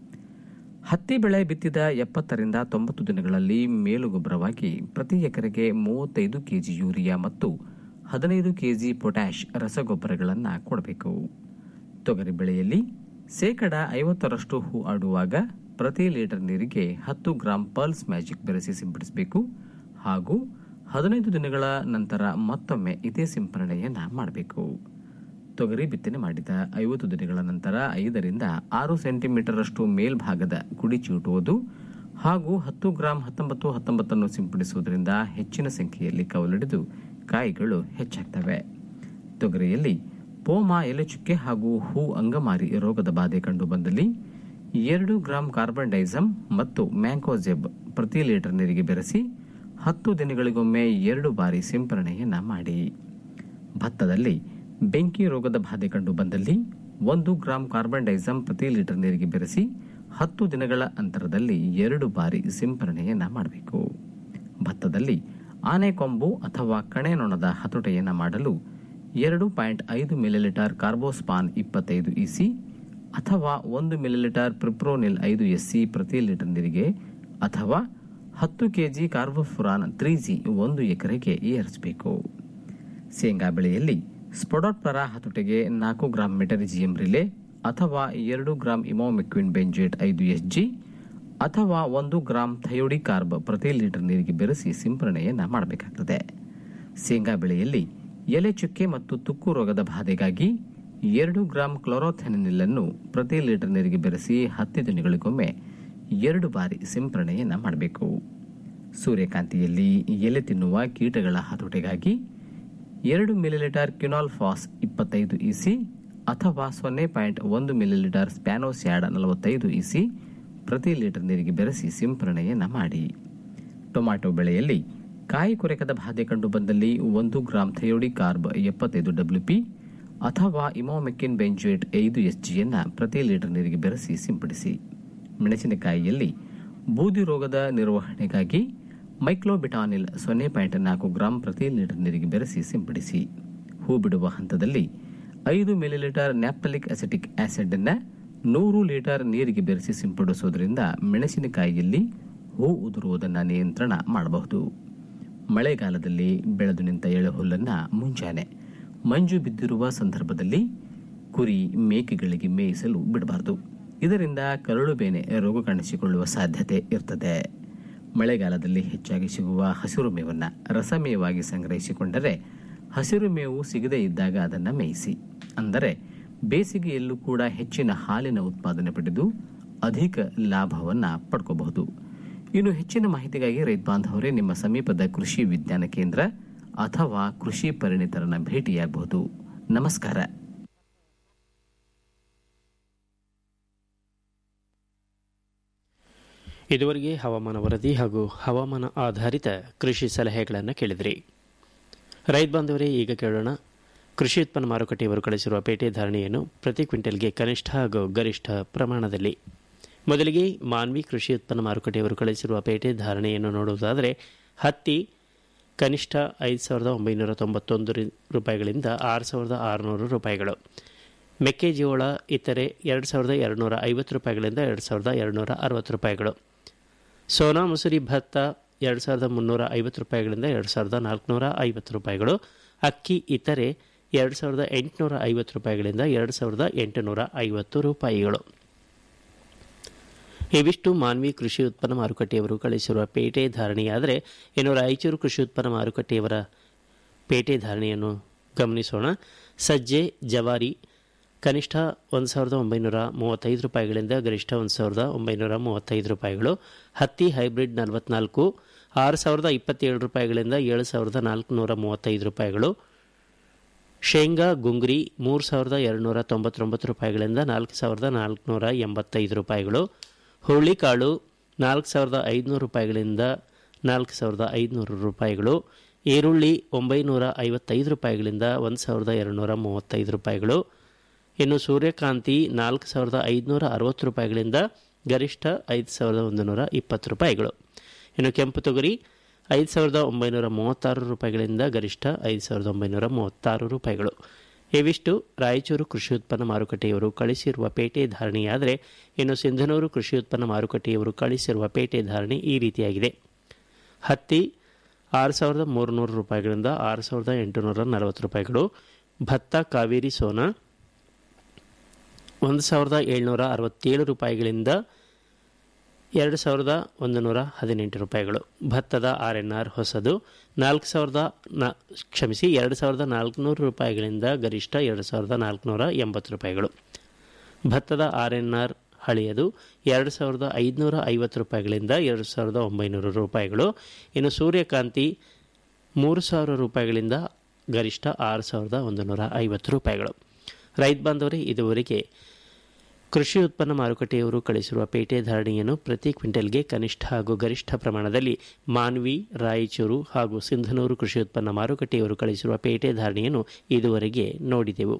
ಹತ್ತಿ ಬೆಳೆ ಬಿತ್ತಿದ ಎಪ್ಪತ್ತರಿಂದ ತೊಂಬತ್ತು ದಿನಗಳಲ್ಲಿ ಮೇಲುಗೊಬ್ಬರವಾಗಿ ಪ್ರತಿ ಎಕರೆಗೆ ಮೂವತ್ತೈದು ಕೆಜಿ ಯೂರಿಯಾ ಮತ್ತು ಹದಿನೈದು ಕೆಜಿ ಪೊಟ್ಯಾಷ್ ರಸಗೊಬ್ಬರಗಳನ್ನು ಕೊಡಬೇಕು ತೊಗರಿ ಬೆಳೆಯಲ್ಲಿ ಶೇಕಡ ಐವತ್ತರಷ್ಟು ಹೂ ಆಡುವಾಗ ಪ್ರತಿ ಲೀಟರ್ ನೀರಿಗೆ ಹತ್ತು ಗ್ರಾಂ ಪಲ್ಸ್ ಮ್ಯಾಜಿಕ್ ಬೆರೆಸಿ ಸಿಂಪಡಿಸಬೇಕು ಹಾಗೂ ಹದಿನೈದು ದಿನಗಳ ನಂತರ ಮತ್ತೊಮ್ಮೆ ಇದೇ ಸಿಂಪರಣೆಯನ್ನ ಮಾಡಬೇಕು ತೊಗರಿ ಬಿತ್ತನೆ ಮಾಡಿದ ಐವತ್ತು ದಿನಗಳ ನಂತರ ಐದರಿಂದ ಆರು ಸೆಂಟಿಮೀಟರ್ ಅಷ್ಟು ಮೇಲ್ಭಾಗದ ಕುಡಿ ಚಿವುಟುವುದು ಹಾಗೂ ಹತ್ತು ಗ್ರಾಂ ಹತ್ತೊಂಬತ್ತು ಹತ್ತೊಂಬತ್ತನ್ನು ಸಿಂಪಡಿಸುವುದರಿಂದ ಹೆಚ್ಚಿನ ಸಂಖ್ಯೆಯಲ್ಲಿ ಕವಲಡಿದು ಕಾಯಿಗಳು ಹೆಚ್ಚಾಗ್ತವೆ ತೊಗರಿಯಲ್ಲಿ ಪೋಮ ಎಲೆಚುಕ್ಕೆ ಹಾಗೂ ಹೂ ಅಂಗಮಾರಿ ರೋಗದ ಬಾಧೆ ಕಂಡು ಬಂದಲ್ಲಿ ಎರಡು ಗ್ರಾಂ ಕಾರ್ಬನ್ ಡೈಸಮ್ ಮತ್ತು ಮ್ಯಾಂಕೋಜೆಬ್ ಪ್ರತಿ ಲೀಟರ್ ನೀರಿಗೆ ಬೆರೆಸಿ ಹತ್ತು ದಿನಗಳಿಗೊಮ್ಮೆ ಎರಡು ಬಾರಿ ಸಿಂಪರಣೆಯನ್ನ ಮಾಡಿ ಭತ್ತದಲ್ಲಿ ಬೆಂಕಿ ರೋಗದ ಬಾಧೆ ಕಂಡು ಬಂದಲ್ಲಿ ಒಂದು ಗ್ರಾಂ ಕಾರ್ಬನ್ ಡೈಸಮ್ ಪ್ರತಿ ಲೀಟರ್ ನೀರಿಗೆ ಬೆರೆಸಿ ಹತ್ತು ದಿನಗಳ ಅಂತರದಲ್ಲಿ ಎರಡು ಬಾರಿ ಸಿಂಪರಣೆಯನ್ನ ಮಾಡಬೇಕು ಭತ್ತದಲ್ಲಿ ಆನೆಕೊಂಬು ಅಥವಾ ಕಣೆನೊಣದ ಹತೋಟೆಯನ್ನ ಮಾಡಲು ಎರಡು ಪಾಯಿಂಟ್ ಐದು ಮಿಲಿಲೀಟರ್ ಕಾರ್ಬೋಸ್ಪಾನ್ ಇಪ್ಪತ್ತೈದು ಇಸಿ ಅಥವಾ ಒಂದು ಮಿಲಿಲೀಟರ್ ಪ್ರಿಪ್ರೋನಿಲ್ ಐದು ಎಸ್ಸಿ ಪ್ರತಿ ಲೀಟರ್ ನೀರಿಗೆ ಅಥವಾ ಹತ್ತು ಕೆಜಿ ಕಾರ್ಬೋಫುರಾನ್ ತ್ರೀ ಜಿ ಒಂದು ಎಕರೆಗೆ ಏರಿಸಬೇಕು ಶೇಂಗಾ ಬೆಳೆಯಲ್ಲಿ ಸ್ಪೊಡೋಟ್ಪರ ಹತೋಟಿಗೆ ನಾಲ್ಕು ಗ್ರಾಂ ಮೆಟರಿಜಿಯಂ ರಿಲೆ ಅಥವಾ ಎರಡು ಗ್ರಾಂ ಇಮೋಮಿಕ್ವಿನ್ ಬೆಂಜೇಟ್ ಐದು ಎಸ್ ಜಿ ಅಥವಾ ಒಂದು ಗ್ರಾಂ ಥಯೋಡಿ ಕಾರ್ಬ್ ಪ್ರತಿ ಲೀಟರ್ ನೀರಿಗೆ ಬೆರೆಸಿ ಸಿಂಪರಣೆಯನ್ನ ಮಾಡಬೇಕಾಗುತ್ತದೆ ಶೇಂಗಾ ಬೆಳೆಯಲ್ಲಿ ಎಲೆ ಚುಕ್ಕೆ ಮತ್ತು ತುಕ್ಕು ರೋಗದ ಬಾಧೆಗಾಗಿ ಎರಡು ಗ್ರಾಂ ಕ್ಲೋರೋಥೆನಿಲ್ ಅನ್ನು ಪ್ರತಿ ಲೀಟರ್ ನೀರಿಗೆ ಬೆರೆಸಿ ಹತ್ತು ದಿನಗಳಿಗೊಮ್ಮೆ ಎರಡು ಬಾರಿ ಸಿಂಪರಣೆಯನ್ನ ಮಾಡಬೇಕು ಸೂರ್ಯಕಾಂತಿಯಲ್ಲಿ ಎಲೆ ತಿನ್ನುವ ಕೀಟಗಳ ಹತೋಟಿಗಾಗಿ ಎರಡು ಮಿಲಿಲೀಟರ್ ಕ್ಯುನಾಲ್ ಫಾಸ್ ಇಪ್ಪತ್ತೈದು ಇಸಿ ಅಥವಾ ಸೊನ್ನೆ ಪಾಯಿಂಟ್ ಒಂದು ಮಿಲಿಲೀಟರ್ ಸ್ಪ್ಯಾನೋಸ್ಯಾಡ್ ನಲವತ್ತೈದು ಇಸಿ ಪ್ರತಿ ಲೀಟರ್ ನೀರಿಗೆ ಬೆರೆಸಿ ಸಿಂಪರಣೆಯನ್ನು ಮಾಡಿ ಟೊಮ್ಯಾಟೊ ಬೆಳೆಯಲ್ಲಿ ಕಾಯಿ ಕೊರೆಕದ ಬಾಧೆ ಕಂಡು ಬಂದಲ್ಲಿ ಒಂದು ಗ್ರಾಂ ಥಯೋಡಿ ಕಾರ್ಬ್ ಎಪ್ಪತ್ತೈದು ಡಬ್ಲ್ಯೂಪಿ ಅಥವಾ ಇಮೋಮೆಕ್ಕಿನ್ ಬೆಂಜುಯೇಟ್ ಐದು ಎಸ್ಜಿಯನ್ನು ಪ್ರತಿ ಲೀಟರ್ ನೀರಿಗೆ ಬೆರೆಸಿ ಸಿಂಪಡಿಸಿ ಮೆಣಸಿನಕಾಯಿಯಲ್ಲಿ ಬೂದಿ ರೋಗದ ನಿರ್ವಹಣೆಗಾಗಿ ಮೈಕ್ಲೋಬಿಟಾನಿಲ್ ಸೊನ್ನೆ ಪಾಯಿಂಟ್ ನಾಲ್ಕು ಗ್ರಾಂ ಪ್ರತಿ ಲೀಟರ್ ನೀರಿಗೆ ಬೆರೆಸಿ ಸಿಂಪಡಿಸಿ ಹೂ ಬಿಡುವ ಹಂತದಲ್ಲಿ ಐದು ಮಿಲಿಲೀಟರ್ ನ್ಯಾಪ್ತಲಿಕ್ ಅಸಿಟಿಕ್ ಆಸಿಡ್ ಅನ್ನ ನೂರು ಲೀಟರ್ ನೀರಿಗೆ ಬೆರೆಸಿ ಸಿಂಪಡಿಸುವುದರಿಂದ ಮೆಣಸಿನಕಾಯಿಯಲ್ಲಿ ಹೂ ಉದುರುವುದನ್ನು ನಿಯಂತ್ರಣ ಮಾಡಬಹುದು ಮಳೆಗಾಲದಲ್ಲಿ ಬೆಳೆದು ನಿಂತ ಎಳೆಹುಲ್ಲನ್ನು ಮುಂಜಾನೆ ಮಂಜು ಬಿದ್ದಿರುವ ಸಂದರ್ಭದಲ್ಲಿ ಕುರಿ ಮೇಕೆಗಳಿಗೆ ಮೇಯಿಸಲು ಬಿಡಬಾರದು ಇದರಿಂದ ಕರಳು ಬೇನೆ ರೋಗ ಕಾಣಿಸಿಕೊಳ್ಳುವ ಸಾಧ್ಯತೆ ಇರ್ತದೆ ಮಳೆಗಾಲದಲ್ಲಿ ಹೆಚ್ಚಾಗಿ ಸಿಗುವ ಹಸಿರು ಮೇವನ್ನು ರಸಮೇವಾಗಿ ಸಂಗ್ರಹಿಸಿಕೊಂಡರೆ ಹಸಿರು ಮೇವು ಸಿಗದೇ ಇದ್ದಾಗ ಅದನ್ನು ಮೇಯಿಸಿ ಅಂದರೆ ಬೇಸಿಗೆಯಲ್ಲೂ ಕೂಡ ಹೆಚ್ಚಿನ ಹಾಲಿನ ಉತ್ಪಾದನೆ ಪಡೆದು ಅಧಿಕ ಲಾಭವನ್ನು ಪಡ್ಕೋಬಹುದು ಇನ್ನು ಹೆಚ್ಚಿನ ಮಾಹಿತಿಗಾಗಿ ರೈತ ಬಾಂಧವರೇ ನಿಮ್ಮ ಸಮೀಪದ ಕೃಷಿ ವಿಜ್ಞಾನ ಕೇಂದ್ರ ಅಥವಾ ಕೃಷಿ ಪರಿಣಿತರನ್ನ ಭೇಟಿಯಾಗಬಹುದು ನಮಸ್ಕಾರ ಇದುವರೆಗೆ ಹವಾಮಾನ ವರದಿ ಹಾಗೂ ಹವಾಮಾನ ಆಧಾರಿತ ಕೃಷಿ ಸಲಹೆಗಳನ್ನು ಕೇಳಿದ್ರಿ ರೈತ ಬಾಂಧವರೇ ಈಗ ಕೇಳೋಣ ಕೃಷಿ ಉತ್ಪನ್ನ ಮಾರುಕಟ್ಟೆಯವರು ಕಳಿಸಿರುವ ಪೇಟೆ ಧಾರಣೆಯನ್ನು ಪ್ರತಿ ಕ್ವಿಂಟಲ್ಗೆ ಕನಿಷ್ಠ ಹಾಗೂ ಗರಿಷ್ಠ ಪ್ರಮಾಣದಲ್ಲಿ ಮೊದಲಿಗೆ ಮಾನ್ವಿ ಕೃಷಿ ಉತ್ಪನ್ನ ಮಾರುಕಟ್ಟೆಯವರು ಕಳಿಸಿರುವ ಪೇಟೆ ಧಾರಣೆಯನ್ನು ನೋಡುವುದಾದರೆ ಹತ್ತಿ ಕನಿಷ್ಠ ಐದು ಸಾವಿರದ ಒಂಬೈನೂರ ತೊಂಬತ್ತೊಂದು ರೂಪಾಯಿಗಳಿಂದ ಆರು ಸಾವಿರದ ಆರುನೂರು ರೂಪಾಯಿಗಳು ಮೆಕ್ಕೆಜೋಳ ಇತರೆ ಎರಡು ಸಾವಿರದ ಎರಡುನೂರ ಐವತ್ತು ರೂಪಾಯಿಗಳಿಂದ ಎರಡು ಸಾವಿರದ ಎರಡುನೂರ ಅರವತ್ತು ರೂಪಾಯಿಗಳು ಸೋನಾ ಮುಸುರಿ ಭತ್ತ ಎರಡು ಸಾವಿರದ ಮುನ್ನೂರ ಐವತ್ತು ರೂಪಾಯಿಗಳಿಂದ ಎರಡು ಸಾವಿರದ ನಾಲ್ಕುನೂರ ಐವತ್ತು ರೂಪಾಯಿಗಳು ಅಕ್ಕಿ ಇತರೆ ಎರಡು ಸಾವಿರದ ಎಂಟುನೂರ ಐವತ್ತು ರೂಪಾಯಿಗಳಿಂದ ಎರಡು ಸಾವಿರದ ಎಂಟುನೂರ ಐವತ್ತು ರೂಪಾಯಿಗಳು ಇವಿಷ್ಟು ಮಾನ್ವಿ ಕೃಷಿ ಉತ್ಪನ್ನ ಮಾರುಕಟ್ಟೆಯವರು ಕಳಿಸಿರುವ ಪೇಟೆ ಧಾರಣೆಯಾದರೆ ಇನ್ನು ರಾಯಚೂರು ಕೃಷಿ ಉತ್ಪನ್ನ ಮಾರುಕಟ್ಟೆಯವರ ಪೇಟೆ ಧಾರಣೆಯನ್ನು ಗಮನಿಸೋಣ ಸಜ್ಜೆ ಜವಾರಿ ಕನಿಷ್ಠ ಒಂದು ಸಾವಿರದ ಒಂಬೈನೂರ ಮೂವತ್ತೈದು ರೂಪಾಯಿಗಳಿಂದ ಗರಿಷ್ಠ ಒಂದು ಸಾವಿರದ ಒಂಬೈನೂರ ಮೂವತ್ತೈದು ರೂಪಾಯಿಗಳು ಹತ್ತಿ ಹೈಬ್ರಿಡ್ ನಲವತ್ನಾಲ್ಕು ಆರು ಸಾವಿರದ ಇಪ್ಪತ್ತೇಳು ರೂಪಾಯಿಗಳಿಂದ ಏಳು ಸಾವಿರದ ನಾಲ್ಕುನೂರ ಮೂವತ್ತೈದು ರೂಪಾಯಿಗಳು ಶೇಂಗಾ ಗುಂಗ್ರಿ ಮೂರು ಸಾವಿರದ ಎರಡುನೂರ ತೊಂಬತ್ತೊಂಬತ್ತು ರೂಪಾಯಿಗಳಿಂದ ನಾಲ್ಕು ಸಾವಿರದ ನಾಲ್ಕುನೂರ ಎಂಬತ್ತೈದು ರೂಪಾಯಿಗಳು ಹುರುಳಿಕಾಳು ನಾಲ್ಕು ಸಾವಿರದ ಐದುನೂರು ರೂಪಾಯಿಗಳಿಂದ ನಾಲ್ಕು ಸಾವಿರದ ಐದುನೂರು ರೂಪಾಯಿಗಳು ಈರುಳ್ಳಿ ಒಂಬೈನೂರ ಐವತ್ತೈದು ರೂಪಾಯಿಗಳಿಂದ ಒಂದು ಸಾವಿರದ ಎರಡುನೂರ ಮೂವತ್ತೈದು ರೂಪಾಯಿಗಳು ಇನ್ನು ಸೂರ್ಯಕಾಂತಿ ನಾಲ್ಕು ಸಾವಿರದ ಐದುನೂರ ಅರವತ್ತು ರೂಪಾಯಿಗಳಿಂದ ಗರಿಷ್ಠ ಐದು ಸಾವಿರದ ಒಂದು ನೂರ ಇಪ್ಪತ್ತು ರೂಪಾಯಿಗಳು ಇನ್ನು ಕೆಂಪು ತೊಗರಿ ಐದು ಸಾವಿರದ ಒಂಬೈನೂರ ಮೂವತ್ತಾರು ರೂಪಾಯಿಗಳಿಂದ ಗರಿಷ್ಠ ಐದು ಸಾವಿರದ ಒಂಬೈನೂರ ಮೂವತ್ತಾರು ರೂಪಾಯಿಗಳು ಇವಿಷ್ಟು ರಾಯಚೂರು ಕೃಷಿ ಉತ್ಪನ್ನ ಮಾರುಕಟ್ಟೆಯವರು ಕಳಿಸಿರುವ ಪೇಟೆ ಧಾರಣೆಯಾದರೆ ಇನ್ನು ಸಿಂಧನೂರು ಕೃಷಿ ಉತ್ಪನ್ನ ಮಾರುಕಟ್ಟೆಯವರು ಕಳಿಸಿರುವ ಪೇಟೆ ಧಾರಣೆ ಈ ರೀತಿಯಾಗಿದೆ ಹತ್ತಿ ಆರು ಸಾವಿರದ ಮೂರುನೂರು ರೂಪಾಯಿಗಳಿಂದ ಆರು ಸಾವಿರದ ಎಂಟುನೂರ ನಲವತ್ತು ರೂಪಾಯಿಗಳು ಭತ್ತ ಕಾವೇರಿ ಸೋನಾ ಒಂದು ಸಾವಿರದ ಏಳ್ನೂರ ಅರವತ್ತೇಳು ರೂಪಾಯಿಗಳಿಂದ ಎರಡು ಸಾವಿರದ ಒಂದು ನೂರ ಹದಿನೆಂಟು ರೂಪಾಯಿಗಳು ಭತ್ತದ ಆರ್ ಎನ್ ಆರ್ ಹೊಸದು ನಾಲ್ಕು ಸಾವಿರದ ನಾ ಕ್ಷಮಿಸಿ ಎರಡು ಸಾವಿರದ ನಾಲ್ಕುನೂರು ರೂಪಾಯಿಗಳಿಂದ ಗರಿಷ್ಠ ಎರಡು ಸಾವಿರದ ನಾಲ್ಕುನೂರ ಎಂಬತ್ತು ರೂಪಾಯಿಗಳು ಭತ್ತದ ಆರ್ ಎನ್ ಆರ್ ಹಳೆಯದು ಎರಡು ಸಾವಿರದ ಐದುನೂರ ಐವತ್ತು ರೂಪಾಯಿಗಳಿಂದ ಎರಡು ಸಾವಿರದ ಒಂಬೈನೂರು ರೂಪಾಯಿಗಳು ಇನ್ನು ಸೂರ್ಯಕಾಂತಿ ಮೂರು ಸಾವಿರ ರೂಪಾಯಿಗಳಿಂದ ಗರಿಷ್ಠ ಆರು ಸಾವಿರದ ಒಂದು ನೂರ ಐವತ್ತು ರೂಪಾಯಿಗಳು ರೈತ ಬಾಂಧವರೇ ಇದುವರೆಗೆ ಕೃಷಿ ಉತ್ಪನ್ನ ಮಾರುಕಟ್ಟೆಯವರು ಕಳಿಸಿರುವ ಪೇಟೆ ಧಾರಣೆಯನ್ನು ಪ್ರತಿ ಕ್ವಿಂಟಲ್ಗೆ ಕನಿಷ್ಠ ಹಾಗೂ ಗರಿಷ್ಠ ಪ್ರಮಾಣದಲ್ಲಿ ಮಾನ್ವಿ ರಾಯಚೂರು ಹಾಗೂ ಸಿಂಧನೂರು ಕೃಷಿ ಉತ್ಪನ್ನ ಮಾರುಕಟ್ಟೆಯವರು ಕಳಿಸಿರುವ ಪೇಟೆ ಧಾರಣೆಯನ್ನು ಇದುವರೆಗೆ ನೋಡಿದೆವು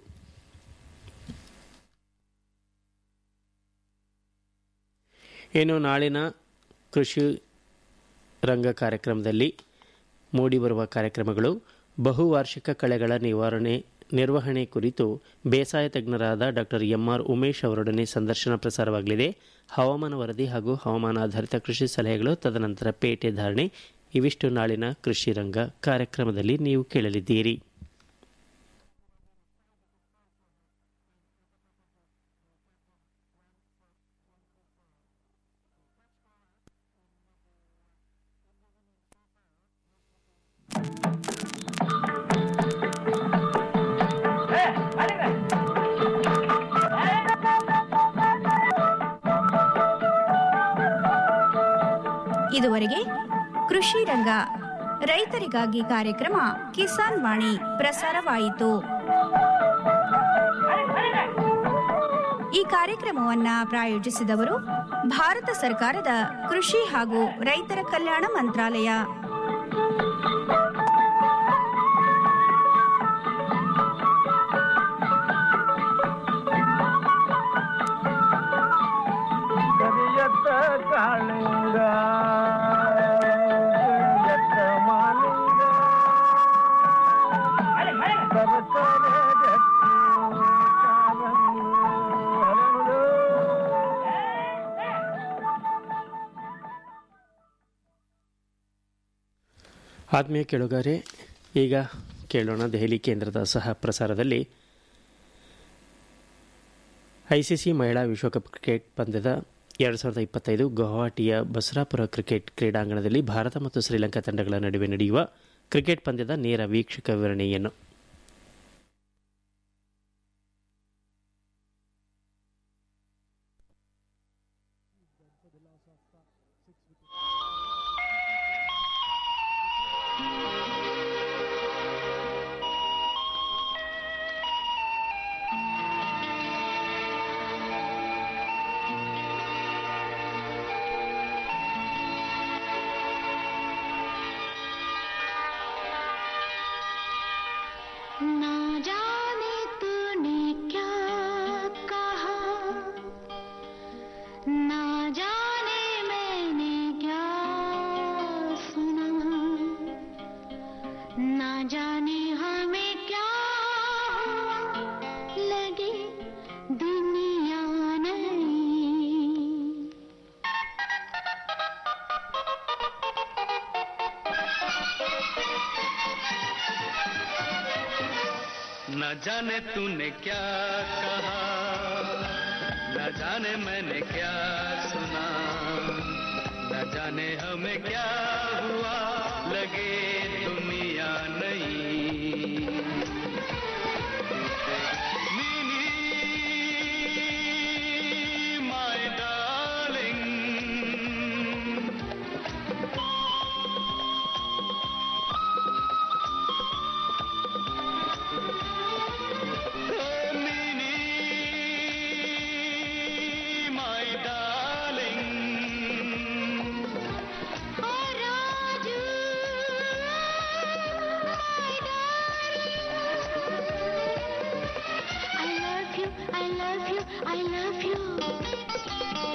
ಇನ್ನು ನಾಳಿನ ಕೃಷಿ ರಂಗ ಕಾರ್ಯಕ್ರಮದಲ್ಲಿ ಮೂಡಿಬರುವ ಕಾರ್ಯಕ್ರಮಗಳು ಬಹುವಾರ್ಷಿಕ ಕಳೆಗಳ ನಿವಾರಣೆ ನಿರ್ವಹಣೆ ಕುರಿತು ಬೇಸಾಯ ತಜ್ಞರಾದ ಡಾಕ್ಟರ್ ಎಂಆರ್ ಉಮೇಶ್ ಅವರೊಡನೆ ಸಂದರ್ಶನ ಪ್ರಸಾರವಾಗಲಿದೆ ಹವಾಮಾನ ವರದಿ ಹಾಗೂ ಹವಾಮಾನ ಆಧಾರಿತ ಕೃಷಿ ಸಲಹೆಗಳು ತದನಂತರ ಪೇಟೆ ಧಾರಣೆ ಇವಿಷ್ಟು ನಾಳಿನ ಕೃಷಿ ರಂಗ ಕಾರ್ಯಕ್ರಮದಲ್ಲಿ ನೀವು ಕೇಳಲಿದ್ದೀರಿ ಇದುವರೆಗೆ ಕೃಷಿ ರಂಗ ರೈತರಿಗಾಗಿ ಕಾರ್ಯಕ್ರಮ ಕಿಸಾನ್ ವಾಣಿ ಪ್ರಸಾರವಾಯಿತು ಈ ಕಾರ್ಯಕ್ರಮವನ್ನ ಪ್ರಾಯೋಜಿಸಿದವರು ಭಾರತ ಸರ್ಕಾರದ ಕೃಷಿ ಹಾಗೂ ರೈತರ ಕಲ್ಯಾಣ ಮಂತ್ರಾಲಯ ಕರಿಯತ್ತ ಕಾಳಿಂಗ ಕರಿಯತ್ತ ಮಾಲಿಂಗ ಸರಸರ ಗಟ್ಟಿ ಕಾಲಂದು ಹರಳು. ಆತ್ಮೀಯ ಕೇಳುಗಾರೆ ಈಗ ಕೇಳೋಣ ದೆಹಲಿ ಕೇಂದ್ರದ ಸಹ ಪ್ರಸಾರದಲ್ಲಿ ಐಸಿಸಿ ಮಹಿಳಾ ವಿಶ್ವಕಪ್ ಕ್ರಿಕೆಟ್ ಪಂದ್ಯದ ಎರಡು ಸಾವಿರದ ಇಪ್ಪತ್ತೈದು ಗುವಾಹಟಿಯ ಬಸರಾಪುರ ಕ್ರಿಕೆಟ್ ಕ್ರೀಡಾಂಗಣದಲ್ಲಿ ಭಾರತ ಮತ್ತು ಶ್ರೀಲಂಕಾ ತಂಡಗಳ ನಡುವೆ ನಡೆಯುವ ಕ್ರಿಕೆಟ್ ಪಂದ್ಯದ ನೇರ ವೀಕ್ಷಕ ವಿವರಣೆಯನ್ನು ना जाने तूने क्या कहा ना जाने मैंने क्या सुना ना जाने हमें क्या हुआ, लगे दुनिया नहीं न जाने तूने क्या कहा न जाने मैंने क्या सुना न जाने हमें क्या हुआ लगे दुनिया नहीं Nini, my darling my darling. I love you, I love you, I love you.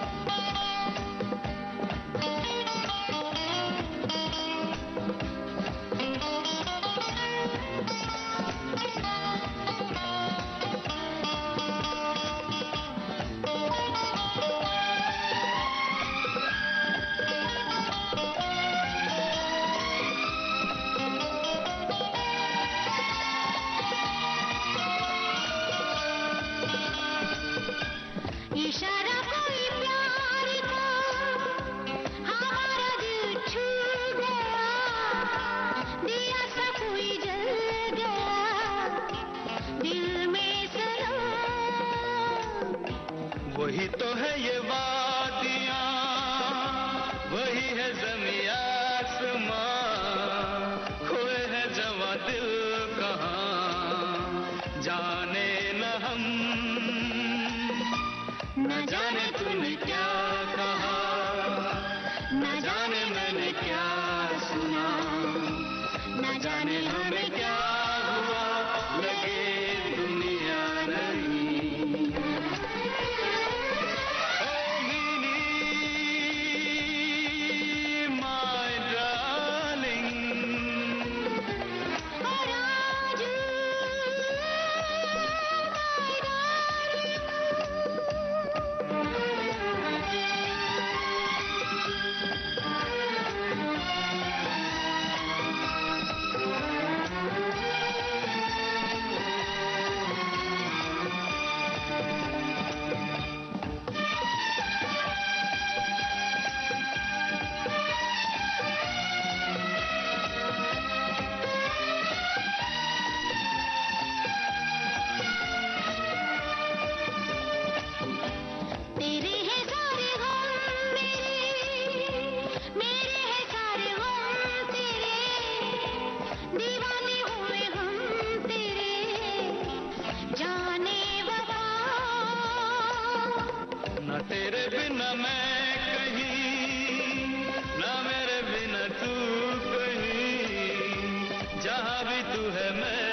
इशारा कोई प्यार का हमारा दिल छू गया दिया सा कोई जल गया दिल में सनम वही तो है ये वादियाँ वही है जमी आसमां खोए है जवा दिल कहाँ जाने न हम न जाने तूने क्या कहा न जाने मैंने क्या सुना न जाने हमें क्या हुआ लगे दुनिया नहीं my darling. Thank you. तेरे बिना मैं कहीं ना मेरे बिना तू कहीं जहाँ भी तू है मैं